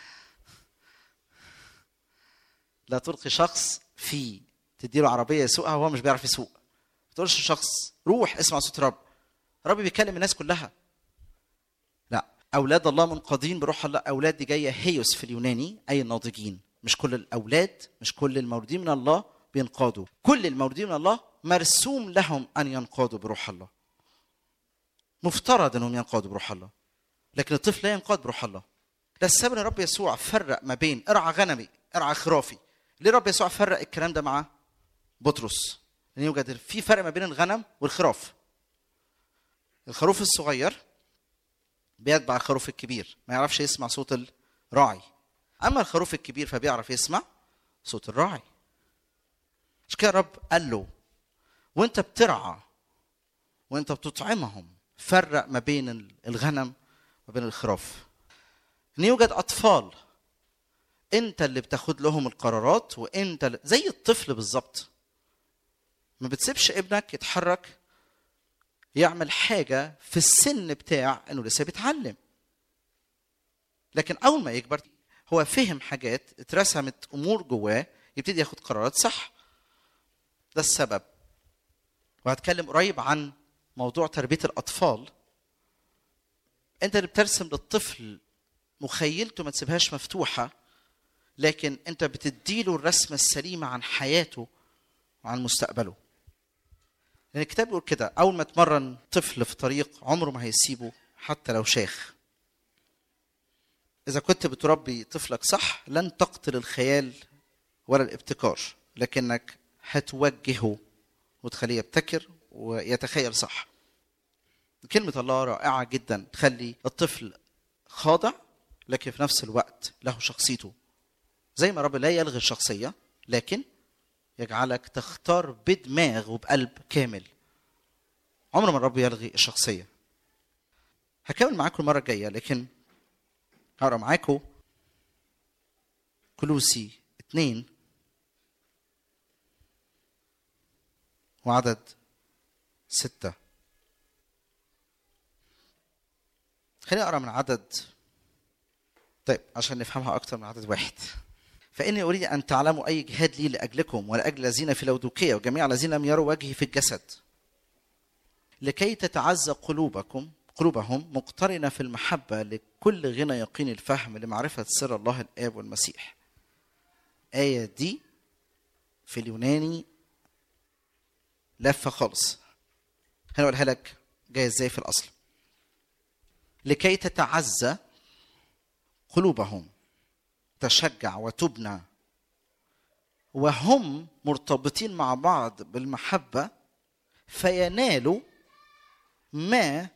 Speaker 2: لا تلقي شخص في تديله عربيه يسوقها وهو مش بيعرف يسوق ما تقولش شخص روح اسمع صوت الرب الرب بيكلم الناس كلها لا اولاد الله منقادين بروح الله اولاد دي جايه هيوس في اليوناني اي الناضجين مش كل الاولاد مش كل المولودين من الله بينقادوا كل المولودين من الله مرسوم لهم ان ينقادوا بروح الله مفترض انهم ينقادوا بروح الله لكن الطفل لا ينقاد بروح الله ده السبب ان الرب يسوع فرق ما بين ارعى غنمي ارعى خرافي ليه الرب يسوع فرق الكلام ده مع بطرس لان يوجد في فرق ما بين الغنم والخراف الخروف الصغير بيتبع الخروف الكبير ما يعرفش يسمع صوت الراعي اما الخروف الكبير فبيعرف يسمع صوت الراعي مش كده الرب قال له وانت بترعى وانت بتطعمهم فرق ما بين الغنم وبين الخراف ان يوجد اطفال انت اللي بتاخد لهم القرارات وانت اللي زي الطفل بالظبط ما بتسيبش ابنك يتحرك يعمل حاجة في السن بتاع انه لسه بيتعلم لكن اول ما يكبر هو فهم حاجات اترسمت امور جواه يبتدي ياخد قرارات صح ده السبب وهتكلم قريب عن موضوع تربيه الاطفال انت اللي بترسم للطفل مخيلته ما تسيبهاش مفتوحه لكن انت بتديله الرسمه السليمه عن حياته وعن مستقبله لان الكتاب بيقول كده اول ما تمرن طفل في طريق عمره ما هيسيبه حتى لو شاخ اذا كنت بتربي طفلك صح لن تقتل الخيال ولا الابتكار لكنك هتوجهه وتخليه يبتكر ويتخيل صح كلمة الله رائعة جدا تخلي الطفل خاضع لكن في نفس الوقت له شخصيته زي ما رب لا يلغي الشخصية لكن يجعلك تختار بدماغ وبقلب كامل عمر ما الرب يلغي الشخصية هكمل معاكم المرة الجاية لكن هقرا معاكم كلوسي اتنين وعدد ستة خليني أقرأ من عدد طيب عشان نفهمها أكتر من عدد واحد فإني أريد أن تعلموا أي جهاد لي لأجلكم ولأجل الذين في لودوكية وجميع الذين لم يروا وجهي في الجسد لكي تتعزى قلوبكم قلوبهم مقترنة في المحبة لكل غنى يقين الفهم لمعرفة سر الله الآب والمسيح آية دي في اليوناني لفة خالص هنا أقولها لك جاي ازاي في الأصل لكي تتعزى قلوبهم تشجع وتبنى وهم مرتبطين مع بعض بالمحبة فينالوا ما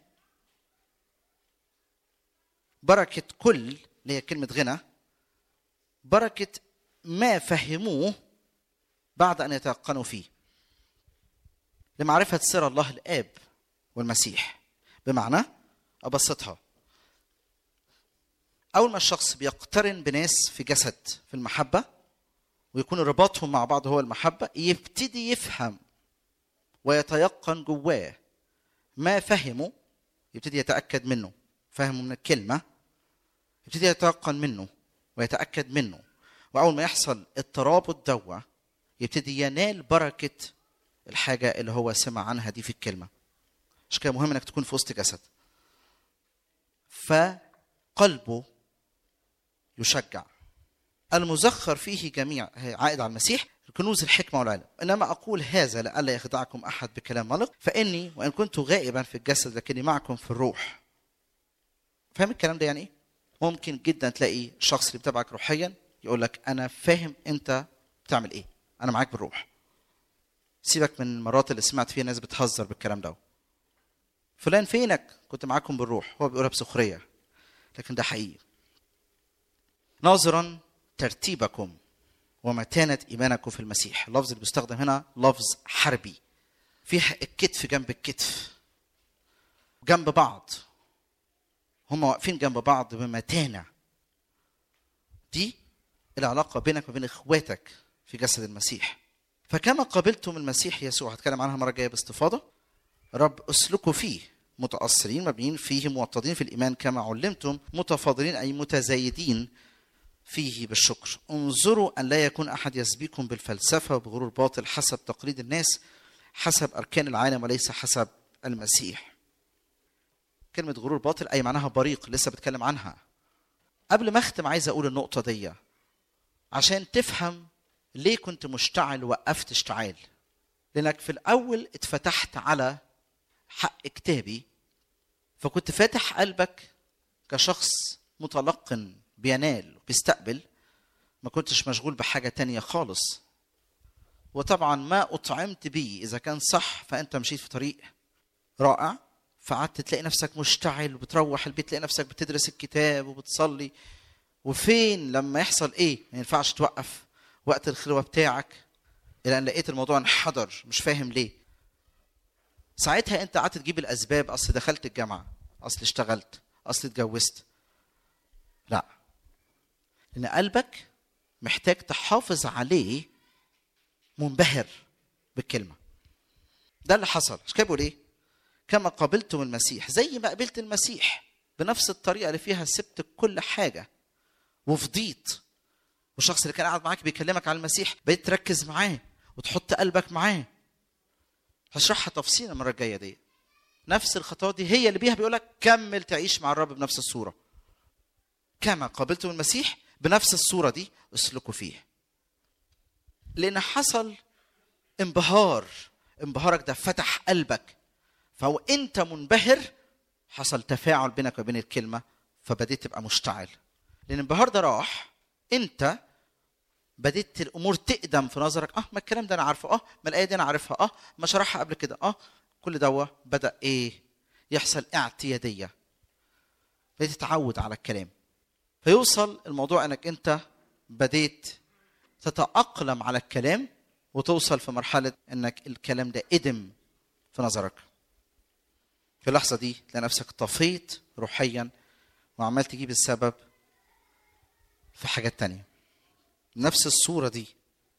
Speaker 2: بركة كل اللي هي كلمة غنى بركة ما فهموه بعد أن يتيقنوا فيه لمعرفة سر الله الآب والمسيح بمعنى أبسطها أول ما الشخص بيقترن بناس في جسد في المحبة ويكون رباطهم مع بعض هو المحبة يبتدي يفهم ويتيقن جواه ما فهمه يبتدي يتأكد منه فهمه من الكلمة يبتدي يتيقن منه ويتأكد منه وأول ما يحصل الترابط دوا يبتدي ينال بركة الحاجة اللي هو سمع عنها دي في الكلمة عشان كده مهم انك تكون في وسط جسد فقلبه يشجع المزخر فيه جميع هي عائد على المسيح كنوز الحكمة والعلم إنما أقول هذا لئلا يخدعكم أحد بكلام ملق فإني وإن كنت غائبا في الجسد لكني معكم في الروح فاهم الكلام ده يعني إيه؟ ممكن جدا تلاقي الشخص اللي بتابعك روحيا يقول لك أنا فاهم أنت بتعمل إيه أنا معاك بالروح سيبك من المرات اللي سمعت فيها ناس بتهزر بالكلام ده فلان فينك كنت معاكم بالروح هو بيقولها بسخرية لكن ده حقيقي ناظرا ترتيبكم ومتانة إيمانكم في المسيح اللفظ اللي بيستخدم هنا لفظ حربي فيه الكتف جنب الكتف جنب بعض هم واقفين جنب بعض بمتانة دي العلاقة بينك وبين إخواتك في جسد المسيح فكما قبلتم المسيح يسوع هتكلم عنها مرة جاية باستفاضة رب اسلكوا فيه متأصلين مبنيين فيه موطدين في الإيمان كما علمتم متفاضلين أي متزايدين فيه بالشكر انظروا أن لا يكون أحد يسبيكم بالفلسفة وبغرور باطل حسب تقليد الناس حسب أركان العالم وليس حسب المسيح كلمة غرور باطل أي معناها بريق لسه بتكلم عنها قبل ما أختم عايز أقول النقطة دي عشان تفهم ليه كنت مشتعل وقفت اشتعال لأنك في الأول اتفتحت على حق كتابي فكنت فاتح قلبك كشخص متلقن بينال وبيستقبل ما كنتش مشغول بحاجة تانية خالص وطبعا ما أطعمت بيه إذا كان صح فأنت مشيت في طريق رائع فقعدت تلاقي نفسك مشتعل وبتروح البيت تلاقي نفسك بتدرس الكتاب وبتصلي وفين لما يحصل ايه ما ينفعش توقف وقت الخلوه بتاعك الى ان لقيت الموضوع انحدر مش فاهم ليه ساعتها انت قعدت تجيب الاسباب اصل دخلت الجامعه اصل اشتغلت اصل اتجوزت لا لان قلبك محتاج تحافظ عليه منبهر بالكلمه ده اللي حصل مش كده بيقول ايه كما قبلتم المسيح زي ما قبلت المسيح بنفس الطريقه اللي فيها سبت كل حاجه وفضيت والشخص اللي كان قاعد معاك بيكلمك عن المسيح بقيت تركز معاه وتحط قلبك معاه هشرحها تفصيلا المره الجايه دي نفس الخطوات دي هي اللي بيها بيقول لك كمل تعيش مع الرب بنفس الصوره كما قابلتم المسيح بنفس الصوره دي اسلكوا فيه لان حصل انبهار انبهارك ده فتح قلبك فهو انت منبهر حصل تفاعل بينك وبين الكلمه فبديت تبقى مشتعل لان الانبهار ده راح انت بديت الامور تقدم في نظرك اه ما الكلام ده انا عارفه اه ما الايه دي انا عارفها اه ما شرحها قبل كده اه كل دوا بدا ايه يحصل اعتياديه بديت تتعود على الكلام فيوصل الموضوع انك انت بديت تتاقلم على الكلام وتوصل في مرحله انك الكلام ده ادم في نظرك في اللحظه دي تلاقي نفسك طفيت روحيا وعمال تجيب السبب في حاجات تانية نفس الصورة دي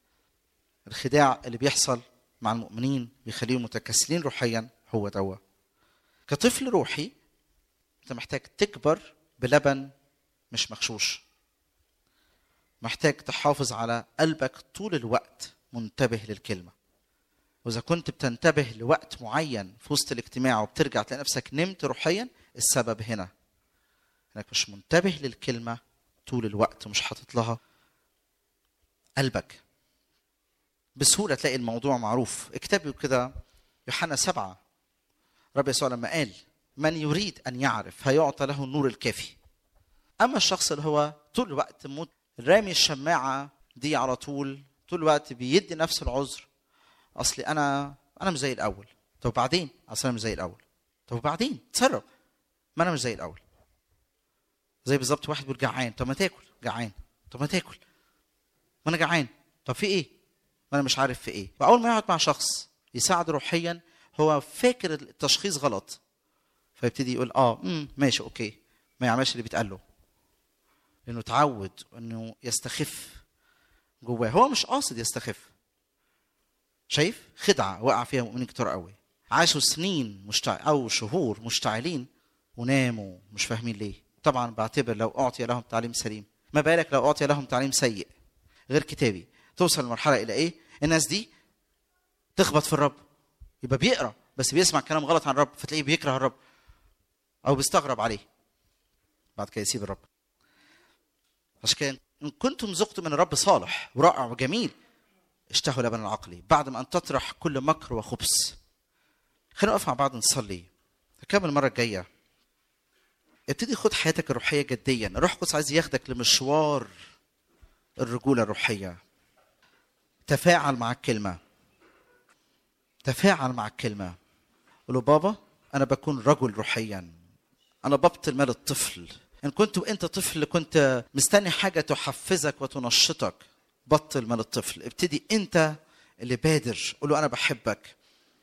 Speaker 2: الخداع اللي بيحصل مع المؤمنين بيخليهم متكاسلين روحيا هو دوا كطفل روحي انت محتاج تكبر بلبن مش مغشوش محتاج تحافظ على قلبك طول الوقت منتبه للكلمة وإذا كنت بتنتبه لوقت معين في وسط الاجتماع وبترجع تلاقي نفسك نمت روحيا السبب هنا انك مش منتبه للكلمه طول الوقت مش حاطط لها قلبك بسهوله تلاقي الموضوع معروف اكتبوا كده يوحنا سبعة رب يسوع لما قال من يريد ان يعرف هيعطى له النور الكافي اما الشخص اللي هو طول الوقت رامي الشماعه دي على طول طول الوقت بيدي نفس العذر اصلي انا انا مش زي الاول طب بعدين اصل انا مش زي الاول طب بعدين تصرف ما انا مش زي الاول زي بالظبط واحد بيقول جعان طب ما تاكل جعان طب ما تاكل ما انا جعان طب في ايه ما انا مش عارف في ايه واول ما يقعد مع شخص يساعده روحيا هو فاكر التشخيص غلط فيبتدي يقول اه امم ماشي اوكي ما يعملش اللي بيتقال له لانه اتعود انه يستخف جواه هو مش قاصد يستخف شايف خدعه وقع فيها مؤمنين كتير قوي عاشوا سنين مشتع... او شهور مشتعلين وناموا مش فاهمين ليه طبعا بعتبر لو اعطي لهم تعليم سليم ما بالك لو اعطي لهم تعليم سيء غير كتابي توصل لمرحله الى ايه الناس دي تخبط في الرب يبقى بيقرا بس بيسمع كلام غلط عن الرب فتلاقيه بيكره الرب او بيستغرب عليه بعد كده يسيب الرب عشان كده ان كنتم ذقتم من الرب صالح ورائع وجميل اشتهوا لبن العقلي بعد ما ان تطرح كل مكر وخبث خلينا نقف مع بعض نصلي نكمل المره الجايه ابتدي خد حياتك الروحيه جديا الروح القدس عايز ياخدك لمشوار الرجوله الروحيه تفاعل مع الكلمه تفاعل مع الكلمه قول له بابا انا بكون رجل روحيا انا ببطل مال الطفل ان كنت وانت طفل كنت مستني حاجه تحفزك وتنشطك بطل مال الطفل ابتدي انت اللي بادر قول له انا بحبك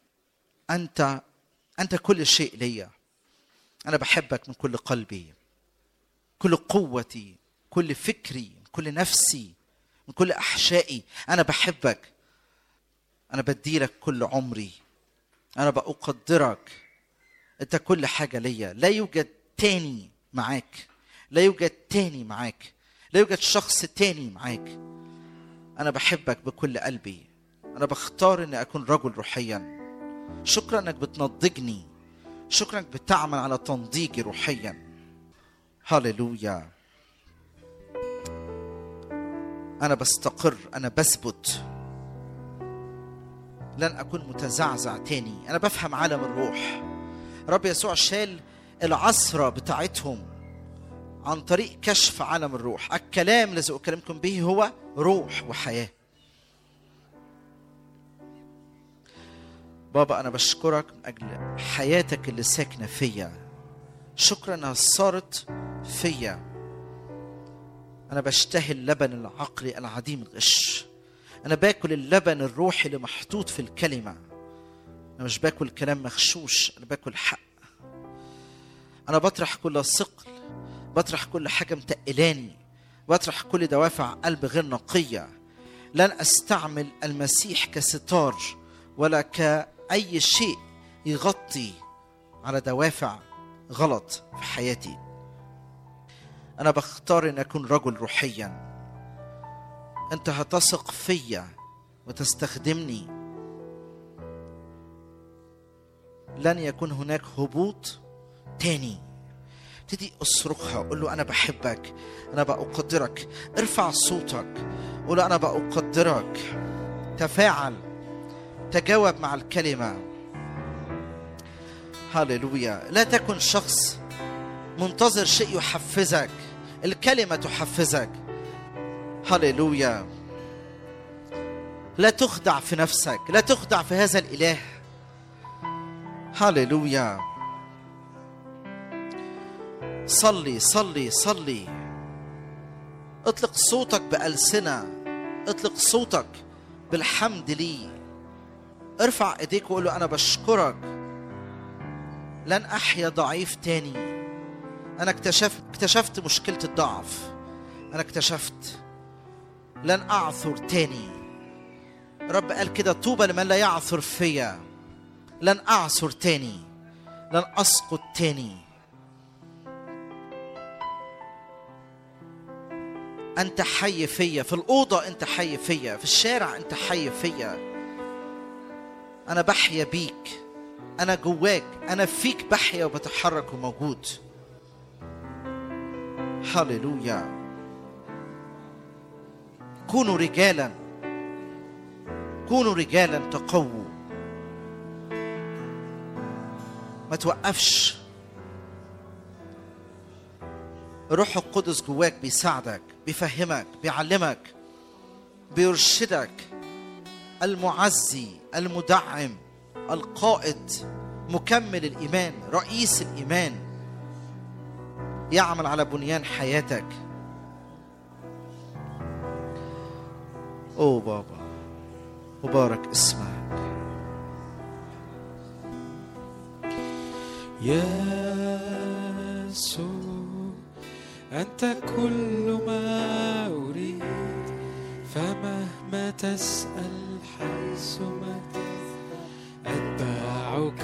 Speaker 2: انت انت كل شيء ليا انا بحبك من كل قلبي كل قوتي كل فكري كل نفسي من كل احشائي انا بحبك انا بديلك كل عمري انا بقدرك انت كل حاجه ليا لا يوجد تاني معاك لا يوجد تاني معاك لا يوجد شخص تاني معاك انا بحبك بكل قلبي انا بختار اني اكون رجل روحيا شكرا انك بتنضجني شكرا انك بتعمل على تنضيجي روحيا هللويا انا بستقر انا بثبت لن اكون متزعزع تاني انا بفهم عالم الروح رب يسوع شال العصرة بتاعتهم عن طريق كشف عالم الروح الكلام الذي أكلمكم به هو روح وحياة بابا أنا بشكرك من أجل حياتك اللي ساكنة فيا شكرا أنها صارت فيا أنا بشتهي اللبن العقلي العديم الغش أنا باكل اللبن الروحي اللي محطوط في الكلمة أنا مش باكل كلام مغشوش أنا باكل حق أنا بطرح كل ثقل بطرح كل حاجة متقلاني بطرح كل دوافع قلب غير نقية لن أستعمل المسيح كستار ولا كأي شيء يغطي على دوافع غلط في حياتي أنا بختار أن أكون رجل روحيا أنت هتثق فيا وتستخدمني لن يكون هناك هبوط تاني ابتدي اصرخها قول له انا بحبك انا بقدرك ارفع صوتك قول له انا بقدرك تفاعل تجاوب مع الكلمه هللويا لا تكن شخص منتظر شيء يحفزك الكلمه تحفزك هللويا لا تخدع في نفسك لا تخدع في هذا الاله هللويا صلي صلي صلي اطلق صوتك بألسنة اطلق صوتك بالحمد لي ارفع ايديك وقول له انا بشكرك لن احيا ضعيف تاني انا اكتشفت اكتشفت مشكلة الضعف انا اكتشفت لن اعثر تاني رب قال كده طوبى لمن لا يعثر فيا لن اعثر تاني لن اسقط تاني انت حي فيا في الاوضه انت حي فيا في الشارع انت حي فيا انا بحيا بيك انا جواك انا فيك بحيا وبتحرك وموجود هللويا كونوا رجالا كونوا رجالا تقووا ما توقفش الروح القدس جواك بيساعدك بيفهمك بيعلمك بيرشدك المعزي المدعم القائد مكمل الايمان رئيس الايمان يعمل على بنيان حياتك اوه بابا مبارك اسمك
Speaker 3: يسوع أنت كل ما أريد فمهما تسأل حيثما أتبعك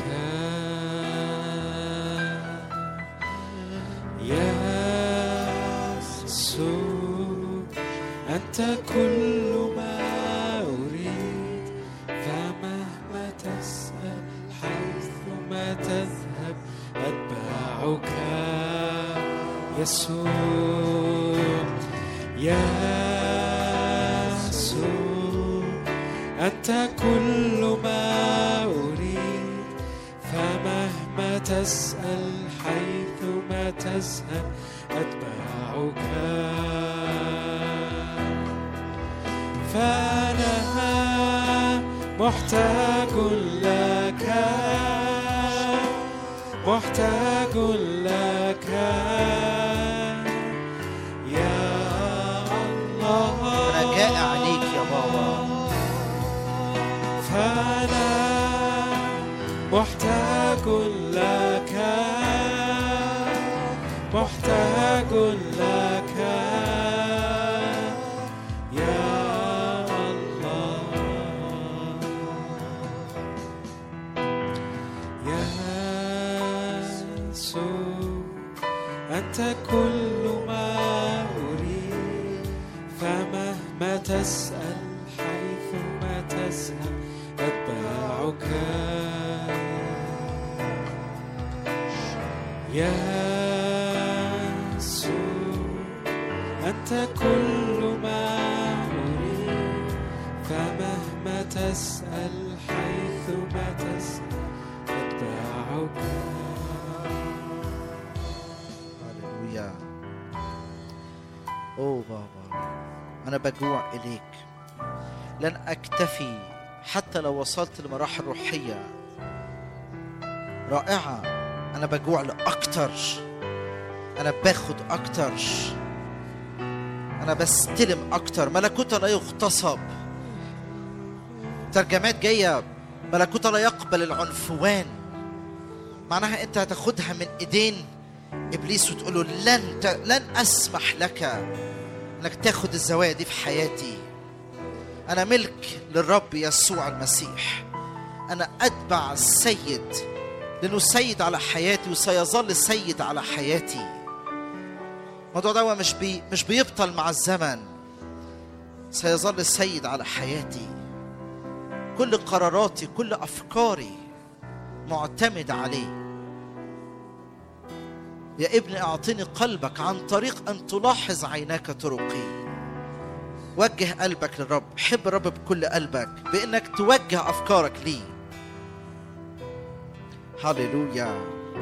Speaker 3: يسوع أنت كل ما أريد فمهما تسأل حيثما تذهب أتبعك يسوع يسوع أنت كل ما أريد فمهما تسأل حيثما تذهب أتبعك فأنا محتاج لك محتاج لك يا الله
Speaker 2: انا جائع ليك يا بابا
Speaker 3: فأنا محتاج لك محتاج لك يا الله يسوع أنت كل ما أريد فمهما تسأل حيثما تذهب أتبعك يسوع أنت كل ما أريد فمهما تسأل حيثما تسأل أتبعك
Speaker 2: هللويا اوه بابا انا بجوع اليك لن اكتفي حتى لو وصلت لمراحل روحيه رائعه انا بجوع لاكتر انا باخد اكتر انا بستلم اكتر ملكوت لا يغتصب ترجمات جايه ملكوت لا يقبل العنفوان معناها انت هتاخدها من ايدين ابليس وتقول له لن ت... لن اسمح لك انك تاخد الزوايا دي في حياتي انا ملك للرب يسوع المسيح انا اتبع السيد لانه سيد على حياتي وسيظل سيد على حياتي الموضوع ده مش بي... مش بيبطل مع الزمن سيظل السيد على حياتي كل قراراتي كل افكاري معتمد عليه يا ابني اعطني قلبك عن طريق ان تلاحظ عيناك طرقي وجه قلبك للرب حب الرب بكل قلبك بانك توجه افكارك ليه هللويا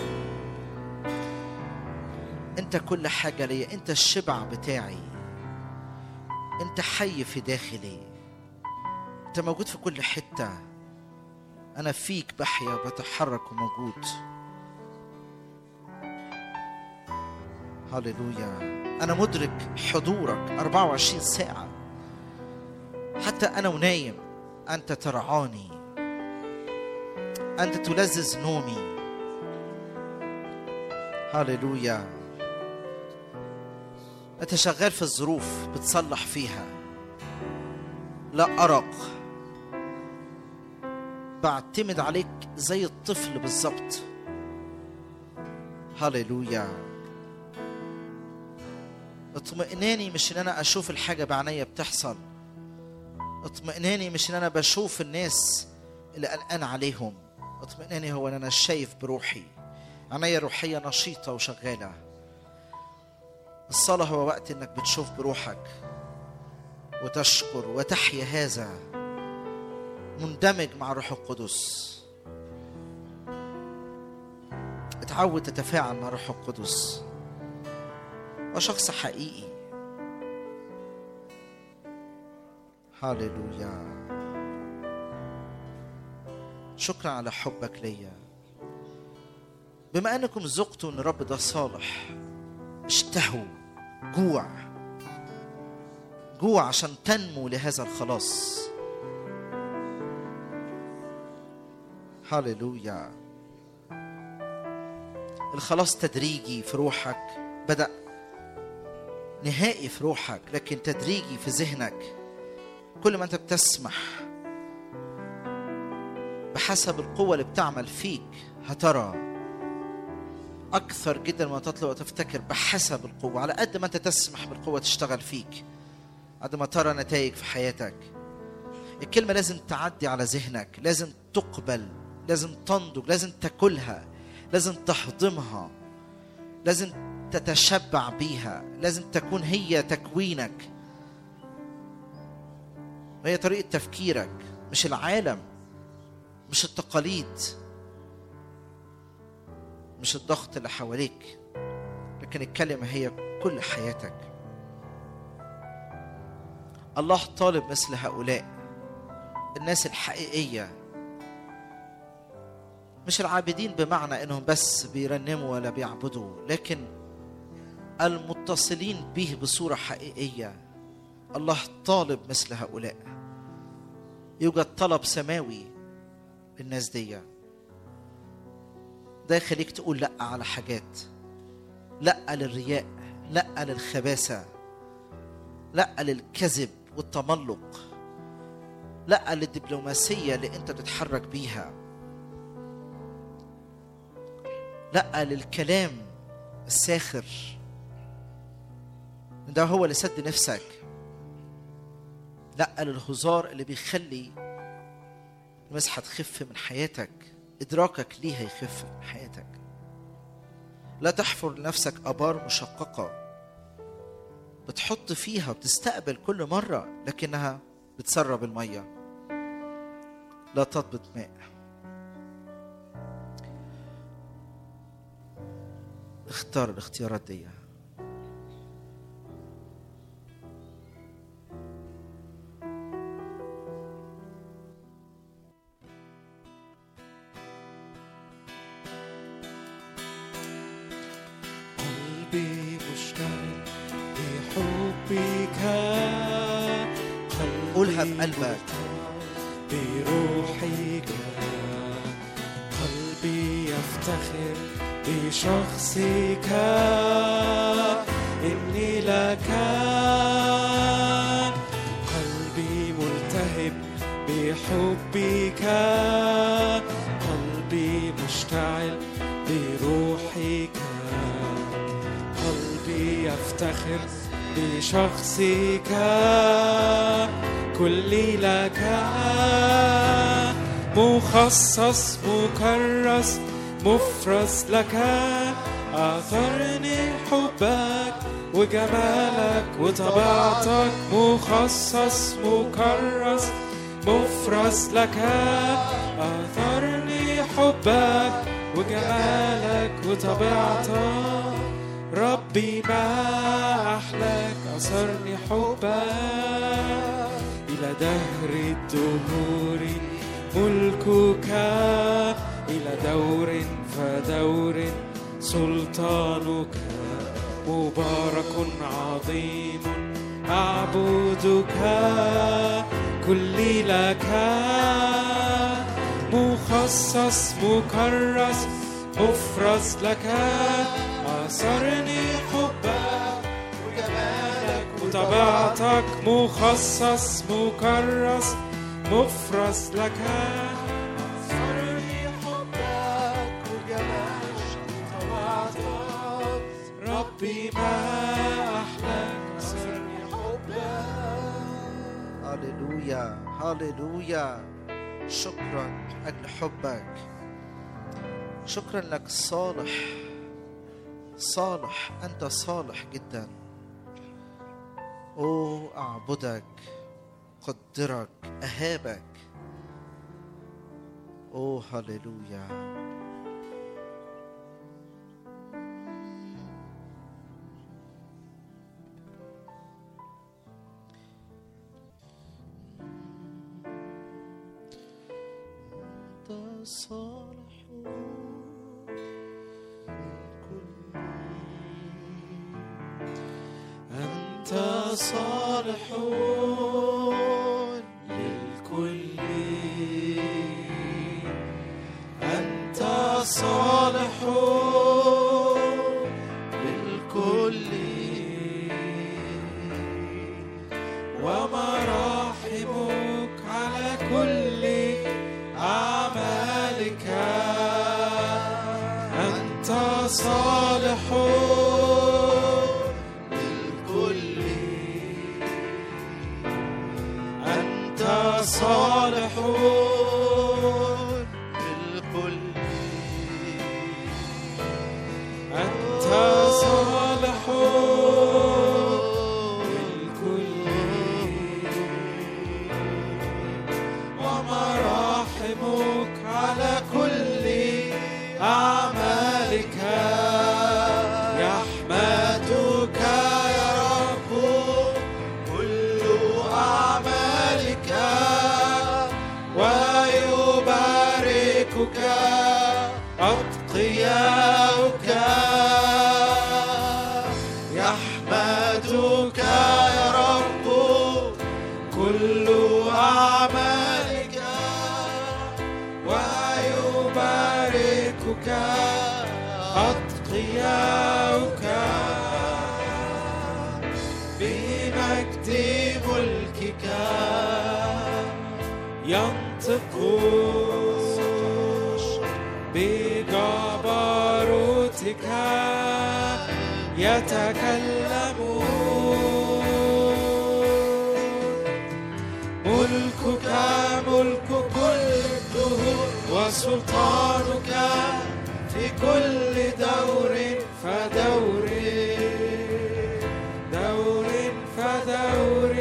Speaker 2: انت كل حاجه ليا انت الشبع بتاعي انت حي في داخلي انت موجود في كل حته انا فيك بحيا بتحرك وموجود هللويا أنا مدرك حضورك 24 ساعة حتى أنا ونايم أنت ترعاني أنت تلذذ نومي هللويا أنت شغال في الظروف بتصلح فيها لا أرق بعتمد عليك زي الطفل بالظبط هللويا اطمئناني مش ان انا اشوف الحاجه بعينيا بتحصل اطمئناني مش ان انا بشوف الناس اللي قلقان عليهم اطمئناني هو ان انا شايف بروحي عينيا روحيه نشيطه وشغاله الصلاه هو وقت انك بتشوف بروحك وتشكر وتحيا هذا مندمج مع الروح القدس اتعود تتفاعل مع الروح القدس وشخص حقيقي هاليلويا شكرا على حبك ليا بما انكم ذقتوا ان الرب ده صالح اشتهوا جوع جوع عشان تنمو لهذا الخلاص هاليلويا الخلاص تدريجي في روحك بدأ نهائي في روحك لكن تدريجي في ذهنك كل ما انت بتسمح بحسب القوة اللي بتعمل فيك هترى أكثر جدا ما تطلب وتفتكر بحسب القوة على قد ما أنت تسمح بالقوة تشتغل فيك قد ما ترى نتائج في حياتك الكلمة لازم تعدي على ذهنك لازم تقبل لازم تنضج لازم تاكلها لازم تهضمها لازم تتشبع بيها لازم تكون هي تكوينك وهي طريقة تفكيرك مش العالم مش التقاليد مش الضغط اللي حواليك لكن الكلمة هي كل حياتك الله طالب مثل هؤلاء الناس الحقيقية مش العابدين بمعنى انهم بس بيرنموا ولا بيعبدوا لكن المتصلين به بصورة حقيقية الله طالب مثل هؤلاء يوجد طلب سماوي للناس دي ده يخليك تقول لا على حاجات لا للرياء لا للخباثة لا للكذب والتملق لا للدبلوماسية اللي انت بتتحرك بيها لا للكلام الساخر ده هو اللي سد نفسك لا للهزار اللي بيخلي المسحة تخف من حياتك إدراكك ليها يخف من حياتك لا تحفر لنفسك آبار مشققة بتحط فيها بتستقبل كل مرة لكنها بتسرب المية لا تضبط ماء اختار الاختيارات دي
Speaker 3: قلبي مشتغل بحبك قلبي
Speaker 2: قولها بقلبك.
Speaker 3: بروحك قلبي يفتخر بشخصك إني لك قلبي ملتهب بحبك قلبي مشتعل بروحك قلبي يفتخر بشخصك كلي لك مخصص مكرس مفرز لك أثرني حبك وجمالك وطبيعتك مخصص مكرس مفرز لك أثرني حبك وجمالك وطبيعتك ربي ما أحلاك أثرني حبك إلى دهر الدهور ملكك إلى دور فدور سلطانك مبارك عظيم أعبدك كلي لك مخصص مكرس مفرز لك أثرني حبك وجمالك وطبيعتك مخصص مكرس مفرز لك أثرني حبك وجمالك وطبيعتك ربي ما أحلاك أثرني حبك
Speaker 2: هاليلويا هاليلويا شكرا أجل حبك شكرا لك صالح صالح أنت صالح جدا أوه أعبدك قدرك أهابك أوه هاليلويا
Speaker 3: أنت صالح للكل أنت صالح للكل ومراحمك على كل أعمالك أنت صالح للكل أنت صالح
Speaker 2: للكل
Speaker 3: أنت صالح للكل ومراحمك على كل أعمالك يحمدك يا رب كل أعمالك ويباركك أتقياؤك يحمدك يا رب كل أعمالك ويباركك أتقياؤك بمجد ملكك ينطقون بجبروتك يتكلمون ملكك ملك كل الدهور وسلطانك في كل دور فدور دور فدور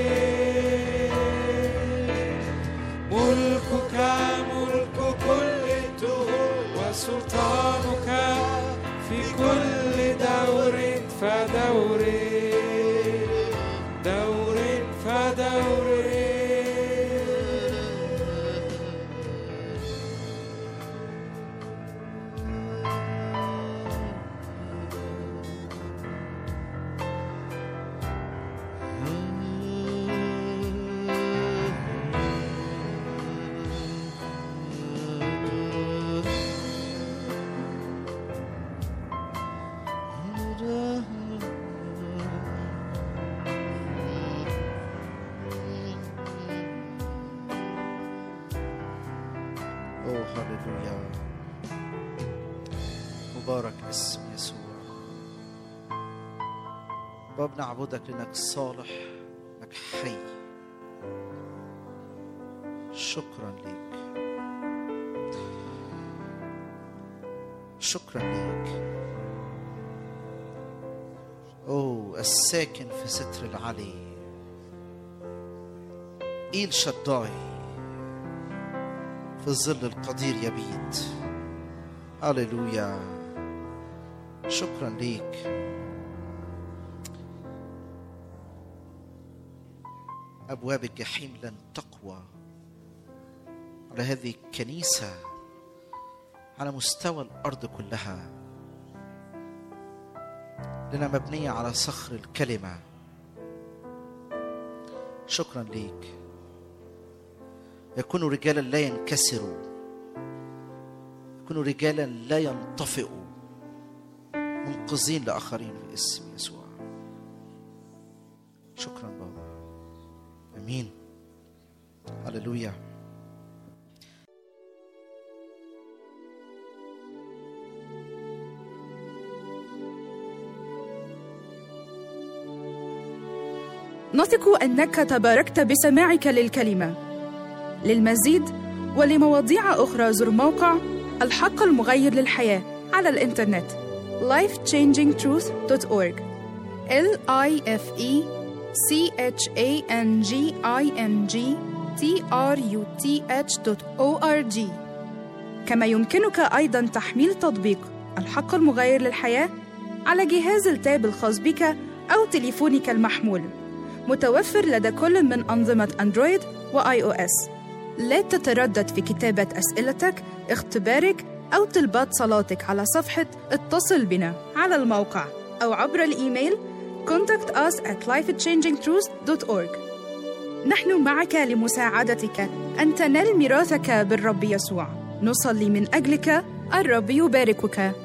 Speaker 3: ملكك ملك كل الدهور وسلطانك في كل دور فدور دور فدور
Speaker 2: اوه هللويا مبارك اسم يسوع باب نعبدك لانك صالح انك حي شكرا ليك شكرا ليك اوه الساكن في ستر العلي إيل شداي في الظل القدير يبيت هللويا شكرا ليك ابواب الجحيم لن تقوى على هذه الكنيسه على مستوى الارض كلها لنا مبنيه على صخر الكلمه شكرا ليك يكونوا رجالا لا ينكسروا يكونوا رجالا لا ينطفئوا منقذين لاخرين في اسم يسوع شكرا بابا امين هللويا
Speaker 1: نثق انك تباركت بسماعك للكلمه للمزيد ولمواضيع اخرى زر موقع الحق المغير للحياه على الانترنت lifechangingtruth.org l i f e c h a n g i n g t r u t h o r g كما يمكنك ايضا تحميل تطبيق الحق المغير للحياه على جهاز التاب الخاص بك او تليفونك المحمول متوفر لدى كل من انظمه اندرويد واي او اس لا تتردد في كتابة أسئلتك، اختبارك أو طلبات صلاتك على صفحة اتصل بنا على الموقع أو عبر الإيميل contact us at lifechangingtruth.org نحن معك لمساعدتك أن تنال ميراثك بالرب يسوع نصلي من أجلك الرب يباركك